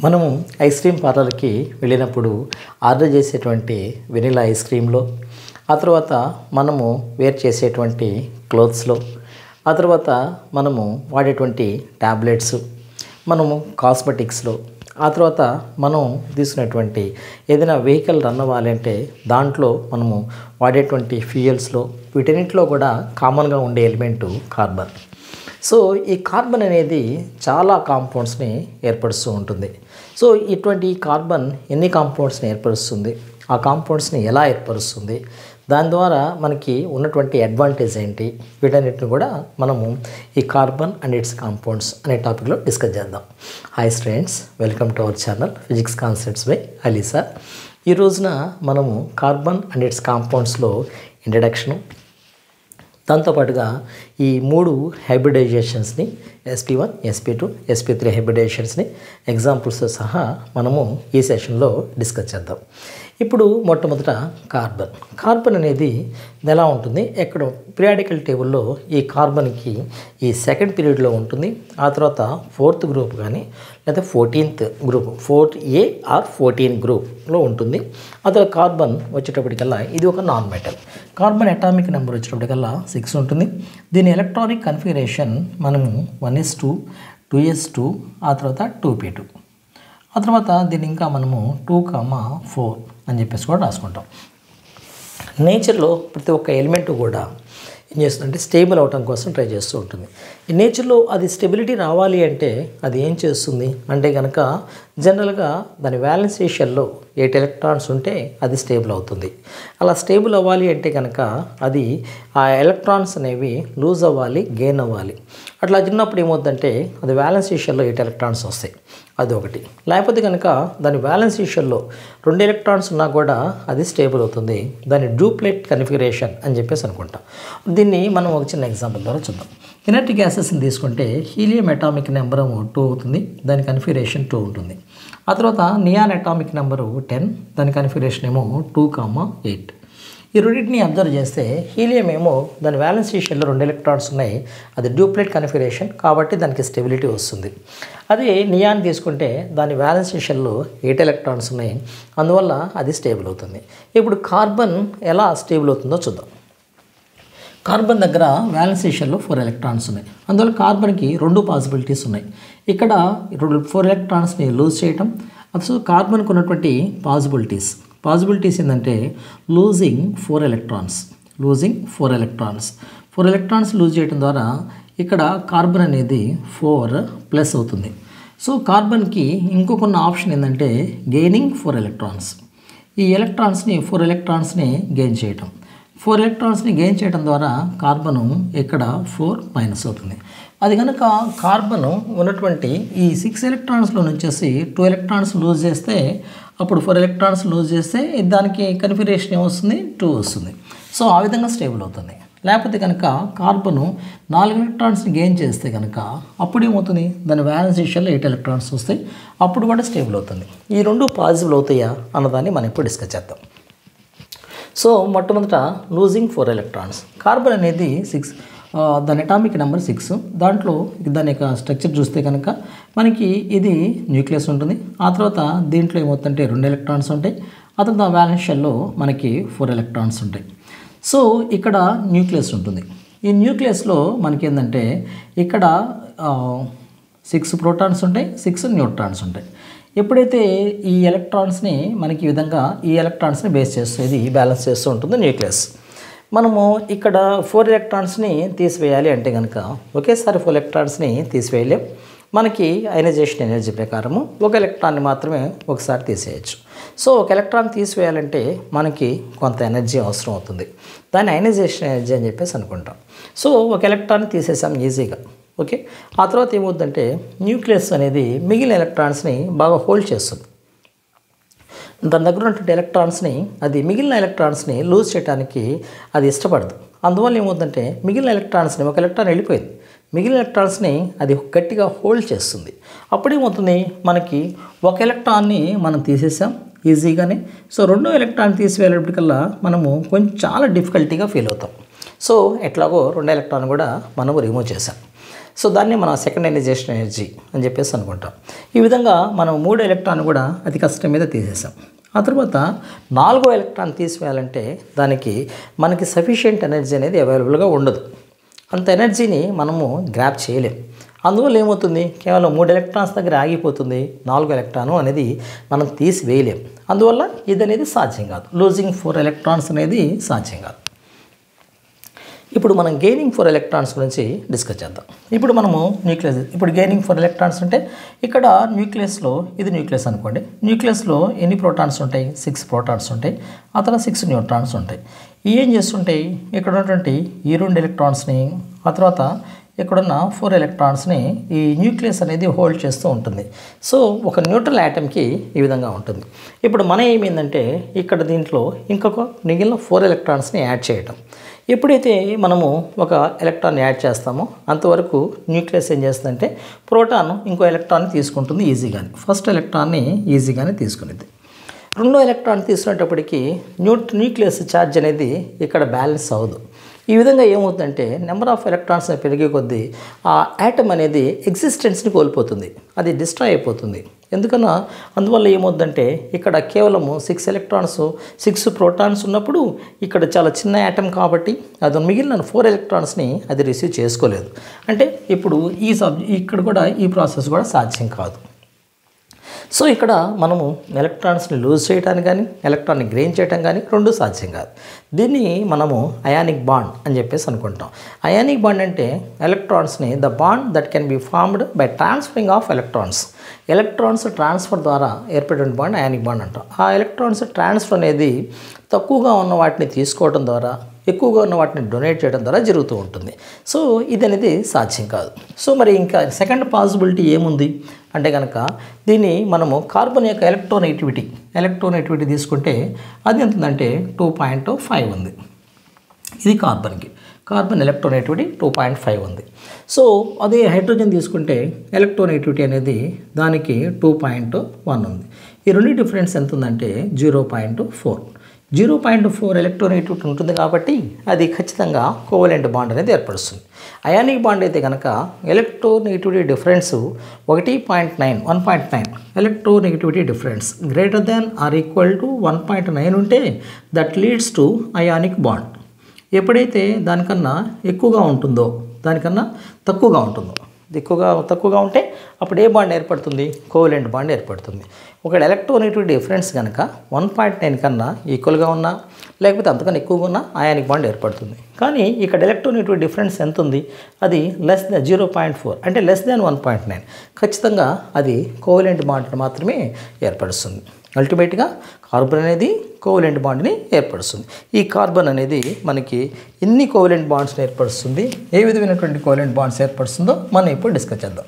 మనము ice cream పార్లర్కి వెళ్ళినప్పుడు ఆర్డర్ చేసేటువంటి వెనిలా ఐస్ క్రీమ్లో ఆ తర్వాత మనము వేర్ చేసేటువంటి క్లోత్స్లో ఆ తర్వాత మనము వాడేటువంటి ట్యాబ్లెట్స్ మనము కాస్మెటిక్స్లో ఆ తర్వాత మనం తీసుకునేటువంటి ఏదైనా వెహికల్ రన్ అవ్వాలంటే దాంట్లో మనము వాడేటువంటి ఫ్యూయల్స్లో వీటన్నిటిలో కూడా కామన్గా ఉండే ఎలిమెంటు కార్బన్ సో ఈ కార్బన్ అనేది చాలా కాంపౌండ్స్ని ఏర్పరుస్తూ ఉంటుంది సో ఇటువంటి కార్బన్ ఎన్ని కాంపౌండ్స్ని ఏర్పరుస్తుంది ఆ కాంపౌండ్స్ని ఎలా ఏర్పరుస్తుంది దాని ద్వారా మనకి ఉన్నటువంటి అడ్వాంటేజ్ ఏంటి వీటన్నిటిని కూడా మనము ఈ కార్బన్ అండ్ ఇట్స్ కాంపౌండ్స్ అనే టాపిక్లో డిస్కస్ చేద్దాం hi students welcome to our channel physics concepts by Alisa ఈ రోజున మనము కార్బన్ అండ్ ఇట్స్ కాంపౌండ్స్లో ఇంట్రడక్షను దాంతోపాటుగా ఈ మూడు హైబ్రిడైజేషన్స్ని SP one SP two SP three హైబ్రిడైజేషన్స్ని ఎగ్జాంపుల్స్తో సహా మనము ఈ సెషన్లో డిస్కస్ చేద్దాం ఇప్పుడు మొట్టమొదట కార్బన్ కార్బన్ అనేది ఎలా ఉంటుంది ఎక్కడ పిరియాడికల్ టేబుల్లో ఈ కార్బన్కి ఈ సెకండ్ పీరియడ్లో ఉంటుంది ఆ తర్వాత ఫోర్త్ గ్రూప్ కానీ లేదా fourteenth group fourth A or fourteen గ్రూప్లో ఉంటుంది ఆ తర్వాత కార్బన్ వచ్చేటప్పటికల్లా ఇది ఒక non metal carbon atomic number వచ్చేటప్పటికల్లా సిక్స్ ఉంటుంది దీని ఎలక్ట్రానిక్ కన్ఫిగరేషన్ మనము one yes two two yes two ఆ తర్వాత టూ పీ టూ ఆ తర్వాత దీన్ని ఇంకా మనము టూ కామా ఫోర్ అని చెప్పేసి కూడా రాసుకుంటాం నేచర్లో ప్రతి ఒక్క ఎలిమెంట్ కూడా ఏం చేస్తుందంటే స్టేబుల్ అవటం కోసం ట్రై చేస్తూ ఉంటుంది ఈ నేచర్లో అది స్టెబిలిటీ రావాలి అంటే అది ఏం చేస్తుంది అంటే కనుక జనరల్గా దాని వ్యాలెన్స్ రేషియల్లో ఎయిట్ ఎలక్ట్రాన్స్ ఉంటే అది స్టేబుల్ అవుతుంది అలా స్టేబుల్ అవ్వాలి అంటే కనుక అది ఆ ఎలక్ట్రాన్స్ అనేవి లూజ్ అవ్వాలి గెయిన్ అవ్వాలి అట్లా చిన్నప్పుడు ఏమవుతుందంటే అది వ్యాలెన్స్ రేషియల్లో ఎయిట్ ఎలక్ట్రాన్స్ వస్తాయి అది ఒకటి లేకపోతే కనుక దాని వ్యాలెన్స్ రేషియల్లో రెండు ఎలక్ట్రాన్స్ ఉన్నా కూడా అది స్టేబుల్ అవుతుంది దాని డూప్లెట్ కన్ఫిగరేషన్ అని చెప్పేసి అనుకుంటాం దీన్ని మనం ఒక చిన్న ఎగ్జాంపుల్ ద్వారా చూద్దాం ఇనర్ట్ గ్యాసెస్ని తీసుకుంటే హీలియం అటామిక్ నెంబర్ టూ అవుతుంది దాని కన్ఫిగరేషన్ టూ ఉంటుంది ఆ తర్వాత నియాన్ అటామిక్ నెంబరు టెన్ దాని కన్ఫిగరేషన్ ఏమో టూ కామా ఎయిట్ ఈ రెండింటిని అబ్జర్వ్ చేస్తే హీలియం ఏమో దాని వ్యాలెన్స్ స్టేషన్లో రెండు ఎలక్ట్రాన్స్ ఉన్నాయి అది డూప్లెట్ కన్ఫిగరేషన్ కాబట్టి దానికి స్టెబిలిటీ వస్తుంది అదే నియాన్ తీసుకుంటే దాని వ్యాలెన్స్ స్టేషన్లో ఎయిట్ ఎలక్ట్రాన్స్ ఉన్నాయి అందువల్ల అది స్టేబుల్ అవుతుంది ఇప్పుడు కార్బన్ ఎలా స్టేబుల్ అవుతుందో చూద్దాం కార్బన్ దగ్గర వ్యాలెన్స్ స్టేషన్లో ఫోర్ ఎలక్ట్రాన్స్ ఉన్నాయి అందువల్ల కార్బన్కి రెండు పాసిబిలిటీస్ ఉన్నాయి ఇక్కడ రెండు ఫోర్ ఎలక్ట్రాన్స్ని లూజ్ చేయటం అసలు కార్బన్కి ఉన్నటువంటి పాసిబిలిటీస్ పాసిబిలిటీస్ ఏంటంటే losing four electrons losing four electrons four electrons lose చేయడం ద్వారా ఇక్కడ కార్బన్ అనేది ఫోర్ ప్లస్ అవుతుంది సో కార్బన్కి ఇంకొక ఆప్షన్ ఏంటంటే గెయినింగ్ ఫోర్ ఎలక్ట్రాన్స్ ఈ ఎలక్ట్రాన్స్ని ఫోర్ ఎలక్ట్రాన్స్ని గెయిన్ చేయటం ఫోర్ ఎలక్ట్రాన్స్ని గెయిన్ చేయడం ద్వారా కార్బను ఇక్కడ ఫోర్ మైనస్ అవుతుంది అది కనుక కార్బన్ ఉన్నటువంటి ఈ సిక్స్ ఎలక్ట్రాన్స్లో నుంచేసి టూ ఎలక్ట్రాన్స్ లూజ్ చేస్తే అప్పుడు ఫోర్ ఎలక్ట్రాన్స్ లూజ్ చేస్తే దానికి కన్ఫిగరేషన్ ఏమొస్తుంది టూ వస్తుంది సో ఆ విధంగా స్టేబుల్ అవుతుంది లేకపోతే కనుక కార్బను నాలుగు ఎలక్ట్రాన్స్ని గెయిన్ చేస్తే కనుక అప్పుడు ఏమవుతుంది దాని వ్యాలెన్స్ విషయంలో ఎయిట్ ఎలక్ట్రాన్స్ వస్తాయి అప్పుడు కూడా స్టేబుల్ అవుతుంది ఈ రెండు పాజిబుల్ అవుతాయా అన్నదాన్ని మనం ఇప్పుడు డిస్కస్ చేద్దాం సో మొట్టమొదట లూజింగ్ ఫోర్ ఎలక్ట్రాన్స్ కార్బన్ అనేది సిక్స్ దాని అటామిక్ నెంబర్ సిక్స్ దాంట్లో దాని యొక్క స్ట్రక్చర్ చూస్తే కనుక మనకి ఇది న్యూక్లియస్ ఉంటుంది ఆ తర్వాత దీంట్లో ఏమవుతుందంటే రెండు ఎలక్ట్రాన్స్ ఉంటాయి ఆ తర్వాత వ్యాలెన్స్ షెల్లో మనకి ఫోర్ ఎలక్ట్రాన్స్ ఉంటాయి సో ఇక్కడ న్యూక్లియస్ ఉంటుంది ఈ న్యూక్లియస్లో మనకి ఏంటంటే ఇక్కడ సిక్స్ ప్రోటాన్స్ ఉంటాయి సిక్స్ న్యూట్రాన్స్ ఉంటాయి ఎప్పుడైతే ఈ ఎలక్ట్రాన్స్ని మనకి ఈ విధంగా ఈ ఎలక్ట్రాన్స్ని బేస్ చేస్తుంది బ్యాలెన్స్ చేస్తూ ఉంటుంది న్యూక్లియస్ మనము ఇక్కడ ఫోర్ ఎలక్ట్రాన్స్ని తీసివేయాలి అంటే కనుక ఒకేసారి ఫోర్ ఎలక్ట్రాన్స్ని తీసివేయలేం మనకి అయనైజేషన్ ఎనర్జీ ప్రకారము ఒక ఎలక్ట్రాన్ని మాత్రమే ఒకసారి తీసేయచ్చు సో ఒక ఎలక్ట్రాన్ తీసివేయాలంటే మనకి కొంత ఎనర్జీ అవసరం అవుతుంది దాన్ని అయనైజేషన్ ఎనర్జీ అని చెప్పేసి అనుకుంటాం సో ఒక ఎలక్ట్రాన్ని తీసేసాం ఈజీగా ఓకే ఆ తర్వాత ఏమవుతుందంటే న్యూక్లియస్ అనేది మిగిలిన ఎలక్ట్రాన్స్ని బాగా హోల్డ్ చేస్తుంది దాని దగ్గర ఉన్నటువంటి ఎలక్ట్రాన్స్ని అది మిగిలిన ఎలక్ట్రాన్స్ని లూజ్ చేయడానికి అది ఇష్టపడదు అందువల్ల ఏమవుతుందంటే మిగిలిన ఎలక్ట్రాన్స్ని ఒక ఎలక్ట్రాన్ వెళ్ళిపోయింది మిగిలిన ఎలక్ట్రాన్స్ని అది గట్టిగా హోల్డ్ చేస్తుంది అప్పుడు ఏమవుతుంది మనకి ఒక ఎలక్ట్రాన్ని మనం తీసేసాం ఈజీగానే సో రెండో ఎలక్ట్రాన్ తీసివేసేటప్పటికల్లా మనము కొంచెం చాలా డిఫికల్టీగా ఫీల్ అవుతాం సో ఎట్లాగో రెండు ఎలక్ట్రాన్ కూడా మనము రిమూవ్ చేసాం సో దాన్ని మనం సెకండ్ ఎనర్జేషన్ ఎనర్జీ అని చెప్పేసి అనుకుంటాం ఈ విధంగా మనం మూడు ఎలక్ట్రాన్ కూడా అతి కష్టం మీద తీసేసాం ఆ తర్వాత నాలుగో ఎలక్ట్రాన్ తీసివేయాలంటే దానికి మనకి సఫిషియెంట్ ఎనర్జీ అనేది అవైలబుల్గా ఉండదు అంత ఎనర్జీని మనము గ్రాప్ చేయలేం అందువల్ల ఏమవుతుంది కేవలం మూడు ఎలక్ట్రాన్స్ దగ్గర ఆగిపోతుంది నాలుగు ఎలక్ట్రాను అనేది మనం తీసివేయలేం అందువల్ల ఇది అనేది సాధ్యం కాదు లూజింగ్ ఫోర్ ఎలక్ట్రాన్స్ అనేది సాధ్యం కాదు ఇప్పుడు మనం గెయినింగ్ ఫర్ ఎలక్ట్రాన్స్ గురించి డిస్కస్ చేద్దాం ఇప్పుడు మనము న్యూక్లియస్ ఇప్పుడు గెయినింగ్ ఫర్ ఎలక్ట్రాన్స్ అంటే ఇక్కడ న్యూక్లియస్లో ఇది న్యూక్లియస్ అనుకోండి న్యూక్లియస్లో ఎన్ని ప్రోటాన్స్ ఉంటాయి సిక్స్ ప్రోటాన్స్ ఉంటాయి ఆ తర్వాత సిక్స్ న్యూట్రాన్స్ ఉంటాయి ఇవి ఏం చేస్తుంటాయి ఇక్కడ ఉన్నటువంటి ఈ రెండు ఎలక్ట్రాన్స్ని ఆ తర్వాత ఇక్కడున్న ఫోర్ ఎలక్ట్రాన్స్ని ఈ న్యూక్లియస్ అనేది హోల్డ్ చేస్తూ ఉంటుంది సో ఒక న్యూట్రల్ యాటమ్కి ఈ విధంగా ఉంటుంది ఇప్పుడు మన ఏమైందంటే ఇక్కడ దీంట్లో ఇంకొక మిగిలిన ఫోర్ ఎలక్ట్రాన్స్ని యాడ్ చేయటం ఎప్పుడైతే మనము ఒక ఎలక్ట్రాన్ యాడ్ చేస్తామో అంతవరకు న్యూక్లియస్ ఏం చేస్తుందంటే ప్రోటాన్ ఇంకో ఎలక్ట్రాన్ తీసుకుంటుంది ఈజీగానే ఫస్ట్ ఎలక్ట్రాన్ని ఈజీగానే తీసుకునేది రెండో ఎలక్ట్రాన్ తీసుకునేటప్పటికి న్యూ న్యూక్లియస్ ఛార్జ్ అనేది ఇక్కడ బ్యాలెన్స్ అవ్వదు ఈ విధంగా ఏమవుతుందంటే నెంబర్ ఆఫ్ ఎలక్ట్రాన్స్ పెరిగే కొద్దీ ఆ యాటమ్ అనేది ఎగ్జిస్టెన్స్ని కోల్పోతుంది అది డిస్ట్రాయ్ అయిపోతుంది ఎందుకన్నా అందువల్ల ఏమవుతుందంటే ఇక్కడ కేవలము సిక్స్ ఎలక్ట్రాన్స్ సిక్స్ ప్రోటాన్స్ ఉన్నప్పుడు ఇక్కడ చాలా చిన్న యాటమ్ కాబట్టి అది మిగిలిన ఫోర్ ఎలక్ట్రాన్స్ని అది రిసీవ్ చేసుకోలేదు అంటే ఇప్పుడు ఈ సబ్ ఇక్కడ కూడా ఈ ప్రాసెస్ కూడా సాధ్యం కాదు సో ఇక్కడ మనము ఎలక్ట్రాన్స్ని లూజ్ చేయడానికి కానీ ఎలక్ట్రాన్ని గ్రెయిన్ చేయడం కానీ రెండు సాధ్యం కాదు దీన్ని మనము అయానిక్ బాండ్ అని చెప్పేసి అనుకుంటాం అయానిక్ బాండ్ అంటే ఎలక్ట్రాన్స్ని the bond that can be formed by transferring of electrons electrons transfer ద్వారా ఏర్పడిన బాండ్ అయానిక్ బాండ్ అంటాం ఆ ఎలక్ట్రాన్స్ ట్రాన్స్ఫర్ అనేది తక్కువగా ఉన్న వాటిని తీసుకోవడం ద్వారా ఎక్కువగా ఉన్న వాటిని డొనేట్ చేయడం ద్వారా జరుగుతూ ఉంటుంది సో ఇది అనేది సాధ్యం కాదు సో మరి ఇంకా సెకండ్ పాసిబిలిటీ ఏముంది అంటే కనుక దీన్ని మనము కార్బన్ యొక్క ఎలక్ట్రోనెగిటివిటీ ఎలక్ట్రోనెగిటివిటీ తీసుకుంటే అది ఎంత ఉందంటే టూ పాయింట్ ఫైవ్ ఉంది ఇది కార్బన్కి carbon electronegativity two point five ఉంది సో అదే హైడ్రోజన్ తీసుకుంటే ఎలక్ట్రోనెగిటివిటీ అనేది దానికి టూ పాయింట్ వన్ ఉంది ఈ రెండు డిఫరెన్స్ ఎంత ఉందంటే zero point four zero point four electronegativity ఉంటుంది కాబట్టి అది ఖచ్చితంగా కోవలెంట్ బాండ్ అనేది ఏర్పరుస్తుంది అయానిక్ బాండ్ అయితే కనుక ఎలక్ట్రోనెగిటివిటీ డిఫరెన్స్ ఒకటి point nine one point nine electronegativity difference greater than or equal to one point nine ఉంటే that leads to ionic bond ఎప్పుడైతే దానికన్నా ఎక్కువగా ఉంటుందో దానికన్నా తక్కువగా ఉంటుందో ఎక్కువగా తక్కువగా ఉంటే అప్పుడు ఏ బాండ్ ఏర్పడుతుంది కోవలెంట్ బాండ్ ఏర్పడుతుంది ఒక ఎలక్ట్రోనెగిటివ్ డిఫరెన్స్ కనుక వన్ పాయింట్ నైన్ కన్నా ఈక్వల్గా ఉన్నా లేకపోతే అంతకన్నా ఎక్కువగా ఉన్నా అయానిక్ బాండ్ ఏర్పడుతుంది కానీ ఇక్కడ ఎలక్ట్రోనెగిటివ్ డిఫరెన్స్ ఎంత ఉంది అది less than zero point four అంటే less than one point nine ఖచ్చితంగా అది కోవలెంట్ బాండ్ మాత్రమే ఏర్పరుస్తుంది అల్టిమేట్గా కార్బన్ అనేది కోవలెంట్ బాండ్ని ఏర్పరుస్తుంది ఈ కార్బన్ అనేది మనకి ఎన్ని కోవలెంట్ బాండ్స్ని ఏర్పరుస్తుంది ఏ విధమైనటువంటి కోవలెంట్ బాండ్స్ ఏర్పరుస్తుందో మనం ఇప్పుడు డిస్కస్ చేద్దాం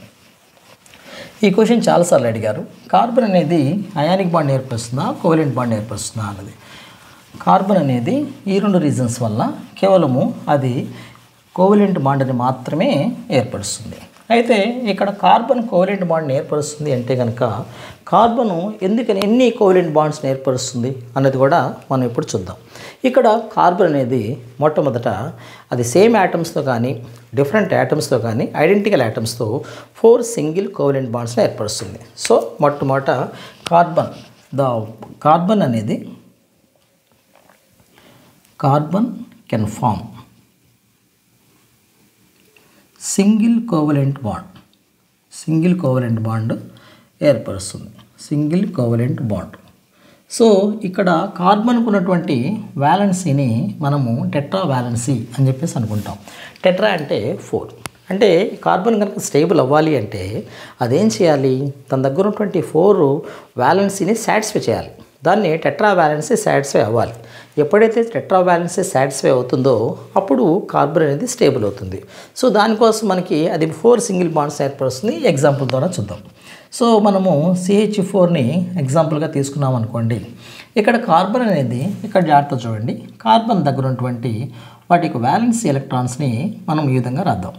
ఈ క్వశ్చన్ చాలాసార్లు అడిగారు కార్బన్ అనేది అయానిక్ బాండ్ ఏర్పరుస్తుందా కోవలెంట్ బాండ్ ఏర్పరుస్తుందా అన్నది కార్బన్ అనేది ఈ రెండు రీజన్స్ వల్ల కేవలము అది కోవలెంట్ బాండ్ని మాత్రమే ఏర్పరుస్తుంది అయితే ఇక్కడ కార్బన్ కోవలెంట్ బాండ్ని ఏర్పరుస్తుంది అంటే కనుక కార్బను ఎందుకని ఎన్ని కోవలెంట్ బాండ్స్ని ఏర్పరుస్తుంది అన్నది కూడా మనం ఇప్పుడు చూద్దాం ఇక్కడ కార్బన్ అనేది మొట్టమొదట అది సేమ్ యాటమ్స్తో కానీ డిఫరెంట్ యాటమ్స్తో కానీ ఐడెంటికల్ యాటమ్స్తో ఫోర్ సింగిల్ కోవలెంట్ బాండ్స్ని ఏర్పరుస్తుంది సో మొట్టమొదట కార్బన్ ద కార్బన్ అనేది carbon can form single covalent bond single covalent bond ఏర్పరుస్తుంది సింగిల్ కోవలెంట్ బాండ్ సో ఇక్కడ కార్బన్కు ఉన్నటువంటి వ్యాలెన్సీని మనము టెట్రా వ్యాలెన్సీ అని చెప్పేసి అనుకుంటాం టెట్రా అంటే ఫోర్ అంటే కార్బన్ కనుక స్టేబుల్ అవ్వాలి అంటే అదేం చేయాలి తన దగ్గర ఉన్నటువంటి ఫోర్ వ్యాలెన్సీని సాటిస్ఫై చేయాలి దాన్ని టెట్రా వ్యాలెన్సీ సాటిస్ఫై అవ్వాలి ఎప్పుడైతే టెట్రా వ్యాలెన్సీ సాటిస్ఫై అవుతుందో అప్పుడు కార్బన్ అనేది స్టేబుల్ అవుతుంది సో దానికోసం మనకి అది ఫోర్ సింగిల్ బాండ్స్ ఏర్పరుస్తుంది ఎగ్జాంపుల్ ద్వారా చూద్దాం సో మనము సిహెచ్ ఫోర్ని ఎగ్జాంపుల్గా తీసుకున్నాం అనుకోండి ఇక్కడ కార్బన్ అనేది ఇక్కడ జాగ్రత్త చూడండి కార్బన్ దగ్గర ఉన్నటువంటి వాటి యొక్క వ్యాలెన్స్ ఎలక్ట్రాన్స్ని మనం ఈ విధంగా రాద్దాం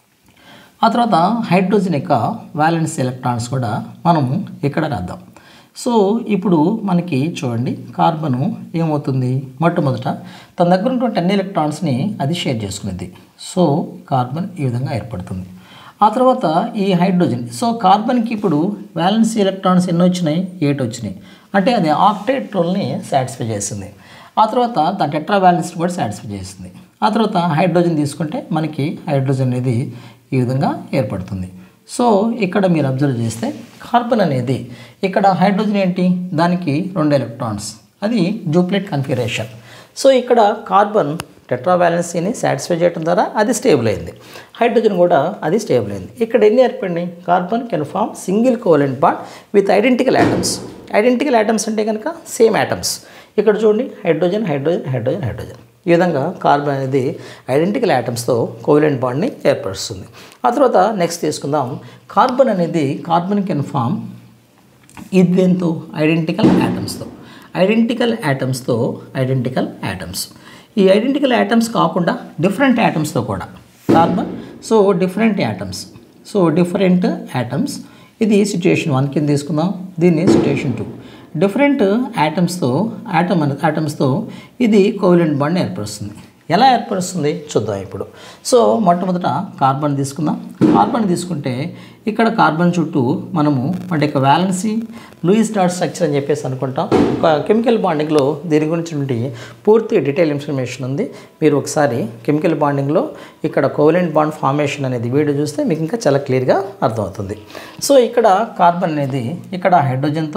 ఆ తర్వాత హైడ్రోజన్ యొక్క వ్యాలెన్స్ ఎలక్ట్రాన్స్ కూడా మనము ఇక్కడ రాద్దాం సో ఇప్పుడు మనకి చూడండి కార్బను ఏమవుతుంది మొట్టమొదట తన దగ్గర ఉన్నటువంటి అన్ని ఎలక్ట్రాన్స్ని అది షేర్ చేసుకునేది సో కార్బన్ ఈ విధంగా ఏర్పడుతుంది ఆ తర్వాత ఈ హైడ్రోజన్ సో కార్బన్కి ఇప్పుడు వ్యాలెన్స్ ఎలక్ట్రాన్స్ ఎన్ని వచ్చినాయి ఎయిట్ వచ్చినాయి అంటే అది ఆక్టేట్ రోల్ని సాటిస్ఫై చేస్తుంది ఆ తర్వాత దాని టెట్రా బ్యాలెన్స్ కూడా సాటిస్ఫై చేస్తుంది ఆ తర్వాత హైడ్రోజన్ తీసుకుంటే మనకి హైడ్రోజన్ అనేది ఈ విధంగా ఏర్పడుతుంది సో ఇక్కడ మీరు అబ్జర్వ్ చేస్తే కార్బన్ అనేది ఇక్కడ హైడ్రోజన్ ఏంటి దానికి రెండు ఎలక్ట్రాన్స్ అది జూప్లెట్ కన్ఫిగరేషన్ సో ఇక్కడ కార్బన్ టెట్రా బ్యాలెన్సీని సాటిస్ఫై చేయడం ద్వారా అది స్టేబుల్ అయింది హైడ్రోజన్ కూడా అది స్టేబుల్ అయింది ఇక్కడ ఎన్ని ఏర్పడినాయి carbon can form single covalent bond with identical atoms identical atoms అంటే కనుక సేమ్ యాటమ్స్ ఇక్కడ చూడండి హైడ్రోజన్ హైడ్రోజన్ హైడ్రోజన్ హైడ్రోజన్ ఈ విధంగా కార్బన్ అనేది ఐడెంటికల్ యాటమ్స్తో కోవలెంట్ బాండ్ని ఏర్పరుస్తుంది ఆ తర్వాత నెక్స్ట్ తీసుకుందాం కార్బన్ అనేది కార్బన్ కెన్ ఫామ్ ఇది దేంతో ఐడెంటికల్ యాటమ్స్తో ఐడెంటికల్ యాటమ్స్తో ఐడెంటికల్ యాటమ్స్ ఈ ఐడెంటికల్ యాటమ్స్ కాకుండా డిఫరెంట్ యాటమ్స్తో కూడా carbon so different atoms so different atoms ఇది సిచ్యుయేషన్ వన్ కింద తీసుకుందాం దీన్ని సిచ్యుయేషన్ టూ డిఫరెంట్ యాటమ్స్తో యాటమ్ అనే యాటమ్స్తో ఇది కోవిలెంట్ బాండ్ ఏర్పరుస్తుంది ఎలా ఏర్పరుస్తుంది చూద్దాం ఇప్పుడు సో మొట్టమొదట కార్బన్ తీసుకుందాం కార్బన్ తీసుకుంటే ఇక్కడ కార్బన్ చుట్టూ మనము అంటే ఇక వ్యాలెన్సీ లూయిస్ డాట్ స్ట్రక్చర్ అని చెప్పేసి అనుకుంటాం ఒక కెమికల్ బాండింగ్లో దీని గురించి పూర్తి డీటెయిల్ ఇన్ఫర్మేషన్ ఉంది మీరు ఒకసారి కెమికల్ బాండింగ్లో ఇక్కడ కోవలెంట్ బాండ్ ఫార్మేషన్ అనేది వీడియో చూస్తే మీకు ఇంకా చాలా క్లియర్గా అర్థమవుతుంది సో ఇక్కడ కార్బన్ అనేది ఇక్కడ హైడ్రోజన్తో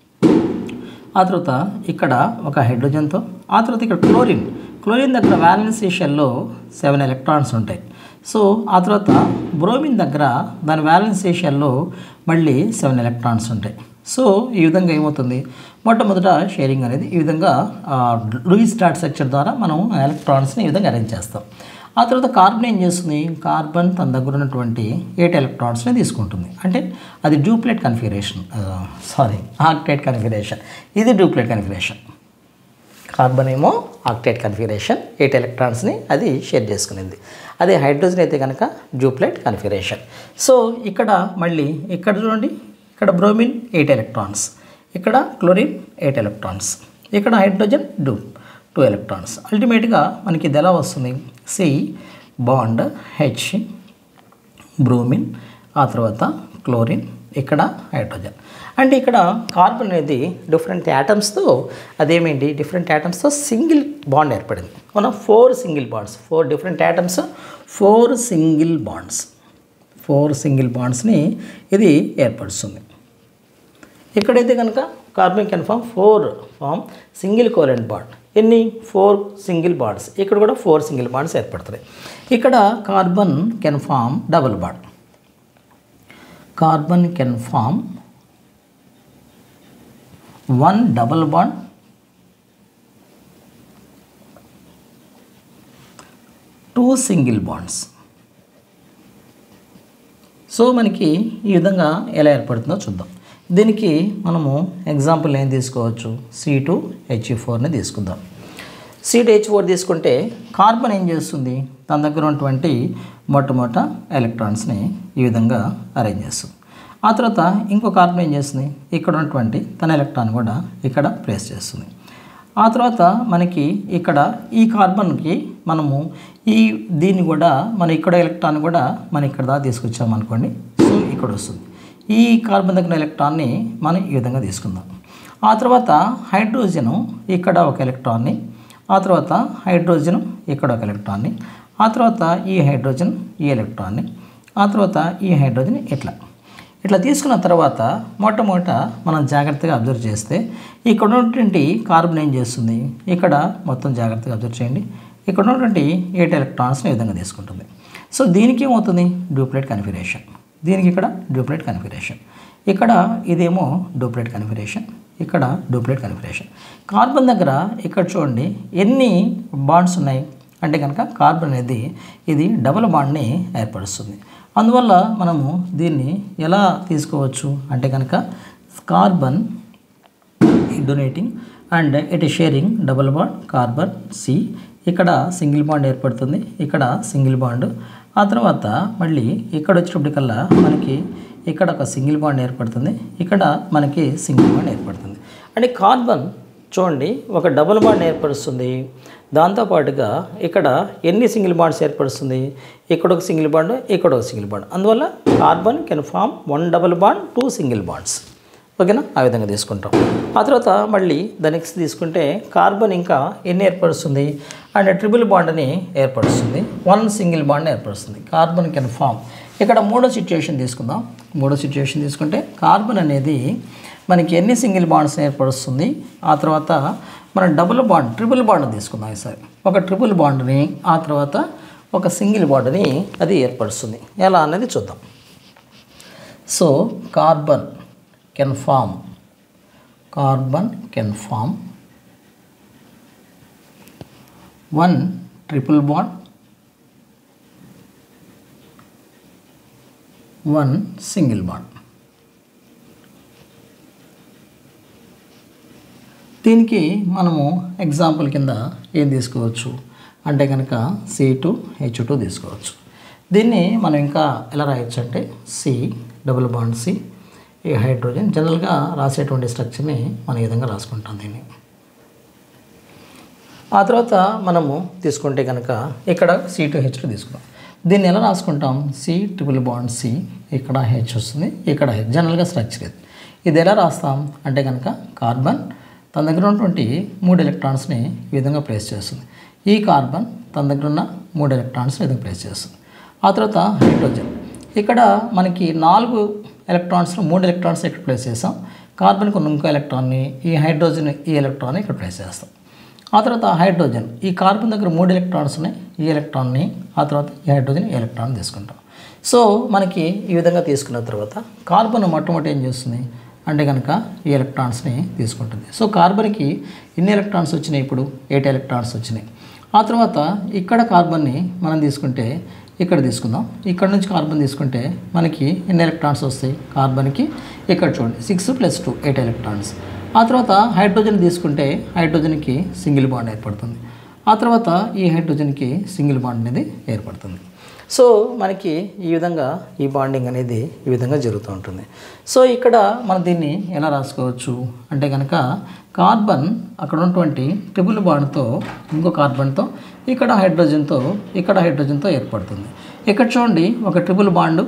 ఆ తర్వాత ఇక్కడ ఒక హైడ్రోజన్తో ఆ తర్వాత ఇక్కడ క్లోరిన్ క్లోరిన్ దగ్గర వ్యాలెన్సీ షెల్లో సెవెన్ ఎలక్ట్రాన్స్ ఉంటాయి సో ఆ తర్వాత బ్రోమిన్ దగ్గర దాని వ్యాలెన్సీ షెల్లో మళ్ళీ సెవెన్ ఎలక్ట్రాన్స్ ఉంటాయి సో ఈ విధంగా ఏమవుతుంది మొట్టమొదట షేరింగ్ అనేది ఈ విధంగా లూయిస్ డాట్ స్ట్రక్చర్ ద్వారా మనం ఎలక్ట్రాన్స్ని ఈ విధంగా అరేంజ్ చేస్తాం ఆ తర్వాత కార్బన్ ఏం చేస్తుంది కార్బన్ తన దగ్గర ఉన్నటువంటి ఎయిట్ ఎలక్ట్రాన్స్ని తీసుకుంటుంది అంటే అది duplet configuration sorry octet configuration ఇది డూప్లెట్ కన్ఫిగరేషన్ కార్బన్ ఏమో ఆక్టేట్ కన్ఫిగరేషన్ ఎయిట్ ఎలక్ట్రాన్స్ని అది షేర్ చేసుకునేది అదే హైడ్రోజన్ అయితే కనుక జూప్లెట్ కన్ఫిగరేషన్ సో ఇక్కడ మళ్ళీ ఇక్కడ చూడండి ఇక్కడ బ్రోమిన్ ఎయిట్ ఎలక్ట్రాన్స్ ఇక్కడ క్లోరిన్ ఎయిట్ ఎలక్ట్రాన్స్ ఇక్కడ హైడ్రోజన్ డూ టూ ఎలక్ట్రాన్స్ అల్టిమేట్గా మనకి ఇది ఎలా వస్తుంది సి బాండ్ హెచ్ బ్రోమిన్ ఆ తర్వాత క్లోరిన్ ఇక్కడ హైడ్రోజన్ అంటే ఇక్కడ కార్బన్ అనేది డిఫరెంట్ యాటమ్స్తో అదేమేంటి డిఫరెంట్ యాటమ్స్తో సింగిల్ బాండ్ ఏర్పడింది మన four single bonds four different atoms four single bonds four single బాండ్స్ని ఇది ఏర్పరుస్తుంది ఇక్కడైతే కనుక carbon can form four form single covalent bond ఎన్ని ఫోర్ సింగిల్ బాండ్స్ ఇక్కడ కూడా ఫోర్ సింగిల్ బాండ్స్ ఏర్పడుతున్నాయి ఇక్కడ carbon can form double bond carbon can form one double bond two single bonds so మనకి ఈ విధంగా ఎలా ఏర్పడుతుందో చూద్దాం దీనికి మనము ఎగ్జాంపుల్ ఏం తీసుకోవచ్చు సి టూ హెచ్ ఫోర్ని తీసుకుందాం సి టూ హెచ్ ఫోర్ తీసుకుంటే కార్బన్ ఏం చేస్తుంది తన దగ్గర ఉన్నటువంటి మొట్టమొదట ఎలక్ట్రాన్స్ని ఈ విధంగా అరేంజ్ చేస్తుంది ఆ తర్వాత ఇంకో కార్బన్ ఏం చేస్తుంది ఇక్కడ ఉన్నటువంటి తన ఎలక్ట్రాన్ కూడా ఇక్కడ ప్లేస్ చేస్తుంది ఆ తర్వాత మనకి ఇక్కడ ఈ కార్బన్కి మనము ఈ దీన్ని కూడా మన ఇక్కడ ఎలక్ట్రాన్ కూడా మనం ఇక్కడ దాకా తీసుకొచ్చామనుకోండి సో ఇక్కడ వస్తుంది ఈ కార్బన్ దగ్గర ఎలక్ట్రాన్ని మనం ఈ విధంగా తీసుకుందాం ఆ తర్వాత హైడ్రోజను ఇక్కడ ఒక ఎలక్ట్రాన్ని ఆ తర్వాత హైడ్రోజన్ ఇక్కడ ఒక ఎలక్ట్రాన్ని ఆ తర్వాత ఈ హైడ్రోజన్ ఈ ఎలక్ట్రాన్ని ఆ తర్వాత ఈ హైడ్రోజన్ ఇట్లా ఇట్లా తీసుకున్న తర్వాత మొట్టమొదట మనం జాగ్రత్తగా అబ్జర్వ్ చేస్తే ఇక్కడ ఉన్నటువంటి కార్బన్ ఏం చేస్తుంది ఇక్కడ మొత్తం జాగ్రత్తగా అబ్జర్వ్ చేయండి ఇక్కడ ఉన్నటువంటి ఎయిట్ ఎలక్ట్రాన్స్ని ఈ విధంగా తీసుకుంటుంది సో దీనికి ఏమవుతుంది డూప్లెట్ కన్ఫిగరేషన్ దీనికి ఇక్కడ డూప్లెట్ కన్ఫిగరేషన్ ఇక్కడ ఇదేమో డూప్లెట్ కన్ఫిగరేషన్ ఇక్కడ డూప్లెట్ కన్ఫిగరేషన్ కార్బన్ దగ్గర ఇక్కడ చూడండి ఎన్ని బాండ్స్ ఉన్నాయి అంటే కనుక కార్బన్ అనేది ఇది డబుల్ బాండ్ని ఏర్పరుస్తుంది అందువల్ల మనము దీన్ని ఎలా తీసుకోవచ్చు అంటే కనుక carbon donating and it is sharing double bond carbon C ఇక్కడ సింగిల్ బాండ్ ఏర్పడుతుంది ఇక్కడ సింగిల్ బాండ్ ఆ తర్వాత మళ్ళీ ఇక్కడ వచ్చేటప్పటికల్లా మనకి ఇక్కడ ఒక సింగిల్ బాండ్ ఏర్పడుతుంది ఇక్కడ మనకి సింగిల్ బాండ్ ఏర్పడుతుంది అంటే కార్బన్ చూడండి ఒక డబుల్ బాండ్ ఏర్పరుస్తుంది దాంతోపాటుగా ఇక్కడ ఎన్ని సింగిల్ బాండ్స్ ఏర్పరుస్తుంది ఇక్కడ ఒక సింగిల్ బాండ్ ఇక్కడ ఒక సింగిల్ బాండ్ అందువల్ల carbon can form one double bond two single bonds ఓకేనా ఆ విధంగా తీసుకుంటాం ఆ తర్వాత మళ్ళీ దాని నెక్స్ట్ తీసుకుంటే కార్బన్ ఇంకా ఎన్ని ఏర్పరుస్తుంది అండ్ ట్రిపుల్ బాండ్ని ఏర్పరుస్తుంది వన్ సింగిల్ బాండ్ ఏర్పరుస్తుంది కార్బన్ కెన్ ఫామ్ ఇక్కడ మూడో సిచ్యుయేషన్ తీసుకుందాం మూడో సిచ్యుయేషన్ తీసుకుంటే కార్బన్ అనేది మనకి ఎన్ని సింగిల్ బాండ్స్ ఏర్పరుస్తుంది ఆ తర్వాత మనం డబుల్ బాండ్ ట్రిపుల్ బాండ్ తీసుకుందాం ఈసారి ఒక ట్రిపుల్ బాండ్ని ఆ తర్వాత ఒక సింగిల్ బాండ్ని అది ఏర్పరుస్తుంది ఎలా అనేది చూద్దాం so carbon can form carbon can form one triple bond one single bond దీనికి మనము ఎగ్జాంపుల్ కింద ఏం తీసుకోవచ్చు అంటే కనుక సి టూ హెచ్ టూ తీసుకోవచ్చు దీన్ని మనం ఇంకా ఎలా రాయొచ్చు అంటే సి డబుల్ బాండ్ సి ఈ హైడ్రోజన్ జనరల్గా రాసేటువంటి స్ట్రక్చర్ని మనం ఈ విధంగా రాసుకుంటాం దీన్ని ఆ తర్వాత మనము తీసుకుంటే కనుక ఇక్కడ సి టు హెచ్ తీసుకుందాం దీన్ని ఎలా రాసుకుంటాం సి ట్రిపుల్ బాండ్ సి ఇక్కడ హెచ్ వస్తుంది ఇక్కడ హెచ్ జనరల్గా స్ట్రక్చర్ ఇది ఇది ఎలా రాస్తాం అంటే కనుక కార్బన్ తన దగ్గర ఉన్నటువంటి మూడు ఎలక్ట్రాన్స్ని ఈ విధంగా ప్లేస్ చేస్తుంది ఈ కార్బన్ తన దగ్గర ఉన్న మూడు ఎలక్ట్రాన్స్ని ఈ విధంగా ప్లేస్ చేస్తుంది ఆ తర్వాత హైడ్రోజన్ ఇక్కడ మనకి నాలుగు ఎలక్ట్రాన్స్ను మూడు ఎలక్ట్రాన్స్ ఇక్కడ ప్లేస్ చేసాం కార్బన్కి ఉన్న ఇంకో ఎలక్ట్రాన్ని ఈ హైడ్రోజన్ ఈ ఎలక్ట్రాన్ని ఇక్కడ ప్లేస్ చేస్తాం ఆ తర్వాత హైడ్రోజన్ ఈ కార్బన్ దగ్గర మూడు ఎలక్ట్రాన్స్ ఉన్నాయి ఈ ఎలక్ట్రాన్ని ఆ తర్వాత ఈ హైడ్రోజన్ ఈ ఎలక్ట్రాన్ తీసుకుంటాం సో మనకి ఈ విధంగా తీసుకున్న తర్వాత కార్బన్ మొట్టమొదటి ఏం చేస్తుంది అంటే కనుక ఈ ఎలక్ట్రాన్స్ని తీసుకుంటుంది సో కార్బన్కి ఎన్ని ఎలక్ట్రాన్స్ వచ్చినాయి ఇప్పుడు ఎయిట్ ఎలక్ట్రాన్స్ వచ్చినాయి ఆ తర్వాత ఇక్కడ కార్బన్ని మనం తీసుకుంటే ఇక్కడ తీసుకుందాం ఇక్కడ నుంచి కార్బన్ తీసుకుంటే మనకి ఎన్ని ఎలక్ట్రాన్స్ వస్తాయి కార్బన్కి ఇక్కడ చూడండి six plus two eight electrons ఆ తర్వాత హైడ్రోజన్ తీసుకుంటే హైడ్రోజన్కి సింగిల్ బాండ్ ఏర్పడుతుంది ఆ తర్వాత ఈ హైడ్రోజన్కి సింగిల్ బాండ్ అనేది ఏర్పడుతుంది సో మనకి ఈ విధంగా ఈ బాండింగ్ అనేది ఈ విధంగా జరుగుతూ ఉంటుంది సో ఇక్కడ మనం దీన్ని ఎలా రాసుకోవచ్చు అంటే కనుక కార్బన్ అక్కడ ఉన్నటువంటి ట్రిపుల్ బాండ్తో ఇంకో కార్బన్తో ఇక్కడ హైడ్రోజన్తో ఇక్కడ హైడ్రోజన్తో ఏర్పడుతుంది ఇక్కడ చూడండి ఒక ట్రిపుల్ బాండ్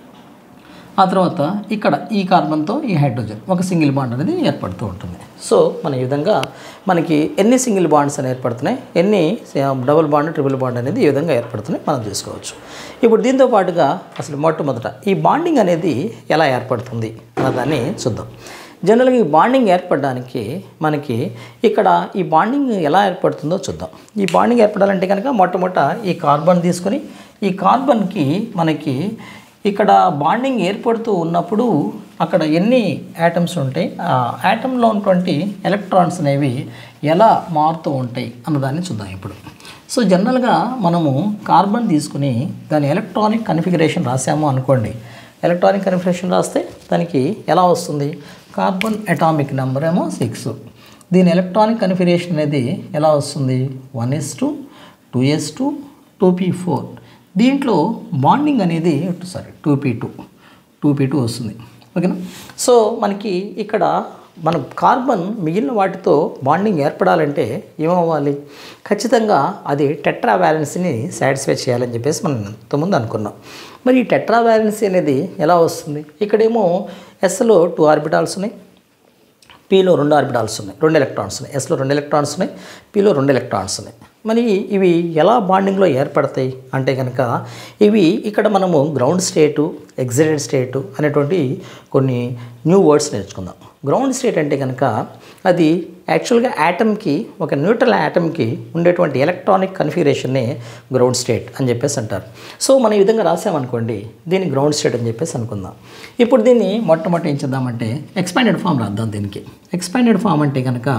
ఆ తర్వాత ఇక్కడ ఈ కార్బన్తో ఈ హైడ్రోజన్ ఒక సింగిల్ బాండ్ అనేది ఏర్పడుతూ ఉంటుంది సో మన ఈ విధంగా మనకి ఎన్ని సింగిల్ బాండ్స్ అని ఏర్పడుతున్నాయి ఎన్ని డబుల్ బాండ్ ట్రిపుల్ బాండ్ అనేది ఈ విధంగా ఏర్పడుతున్నాయి మనం చూసుకోవచ్చు ఇప్పుడు దీంతో పాటుగా అసలు మొట్టమొదట ఈ బాండింగ్ అనేది ఎలా ఏర్పడుతుంది అన్నదాన్ని చూద్దాం జనరల్గా ఈ బాండింగ్ ఏర్పడడానికి మనకి ఇక్కడ ఈ బాండింగ్ ఎలా ఏర్పడుతుందో చూద్దాం ఈ బాండింగ్ ఏర్పడాలంటే కనుక మొట్టమొదట ఈ కార్బన్ తీసుకొని ఈ కార్బన్కి మనకి ఇక్కడ బాండింగ్ ఏర్పడుతూ ఉన్నప్పుడు అక్కడ ఎన్ని యాటమ్స్ ఉంటాయి ఆ యాటంలో ఉన్నటువంటి ఎలక్ట్రాన్స్ అనేవి ఎలా మారుతూ ఉంటాయి అన్నదాన్ని చూద్దాం ఇప్పుడు సో జనరల్గా మనము కార్బన్ తీసుకుని దాని ఎలక్ట్రానిక్ కన్ఫిగరేషన్ రాసాము అనుకోండి ఎలక్ట్రానిక్ కన్ఫిగరేషన్ రాస్తే దానికి ఎలా వస్తుంది కార్బన్ అటామిక్ నెంబర్ ఏమో సిక్స్ దీని ఎలక్ట్రానిక్ కన్ఫిగరేషన్ అనేది ఎలా వస్తుంది one yes two two yes two two p four దీంట్లో బాండింగ్ అనేది sorry two p two two p two వస్తుంది ఓకేనా సో మనకి ఇక్కడ మన కార్బన్ మిగిలిన వాటితో బాండింగ్ ఏర్పడాలంటే ఏమవ్వాలి ఖచ్చితంగా అది టెట్రా వ్యాలెన్సీని సాటిస్ఫై చేయాలని చెప్పేసి మనం ఇంతకుముందు అనుకున్నాం మరి ఈ టెట్రా వ్యాలెన్సీ అనేది ఎలా వస్తుంది ఇక్కడేమో ఎస్లో టూ ఆర్బిటాల్స్ ఉన్నాయి పీలో రెండు ఆర్బిటాల్స్ ఉన్నాయి రెండు ఎలక్ట్రాన్స్ ఉన్నాయి ఎస్లో రెండు ఎలక్ట్రాన్స్ ఉన్నాయి పీలో రెండు ఎలక్ట్రాన్స్ ఉన్నాయి మరి ఇవి ఎలా బాండింగ్లో ఏర్పడతాయి అంటే కనుక ఇవి ఇక్కడ మనము గ్రౌండ్ స్టేటు ఎగ్జిటెడ్ స్టేటు అనేటువంటి కొన్ని న్యూ వర్డ్స్ నేర్చుకుందాం గ్రౌండ్ స్టేట్ అంటే కనుక అది యాక్చువల్గా యాటమ్కి ఒక న్యూట్రల్ యాటమ్కి ఉండేటువంటి ఎలక్ట్రానిక్ కన్ఫిగరేషన్ని గ్రౌండ్ స్టేట్ అని చెప్పేసి అంటారు సో మనం ఈ విధంగా రాసామనుకోండి దీన్ని గ్రౌండ్ స్టేట్ అని చెప్పేసి అనుకుందాం ఇప్పుడు దీన్ని మొట్టమొదటి ఏం చేద్దామంటే ఎక్స్పాండెడ్ ఫామ్ రాద్దాం దీనికి ఎక్స్పాండెడ్ ఫామ్ అంటే కనుక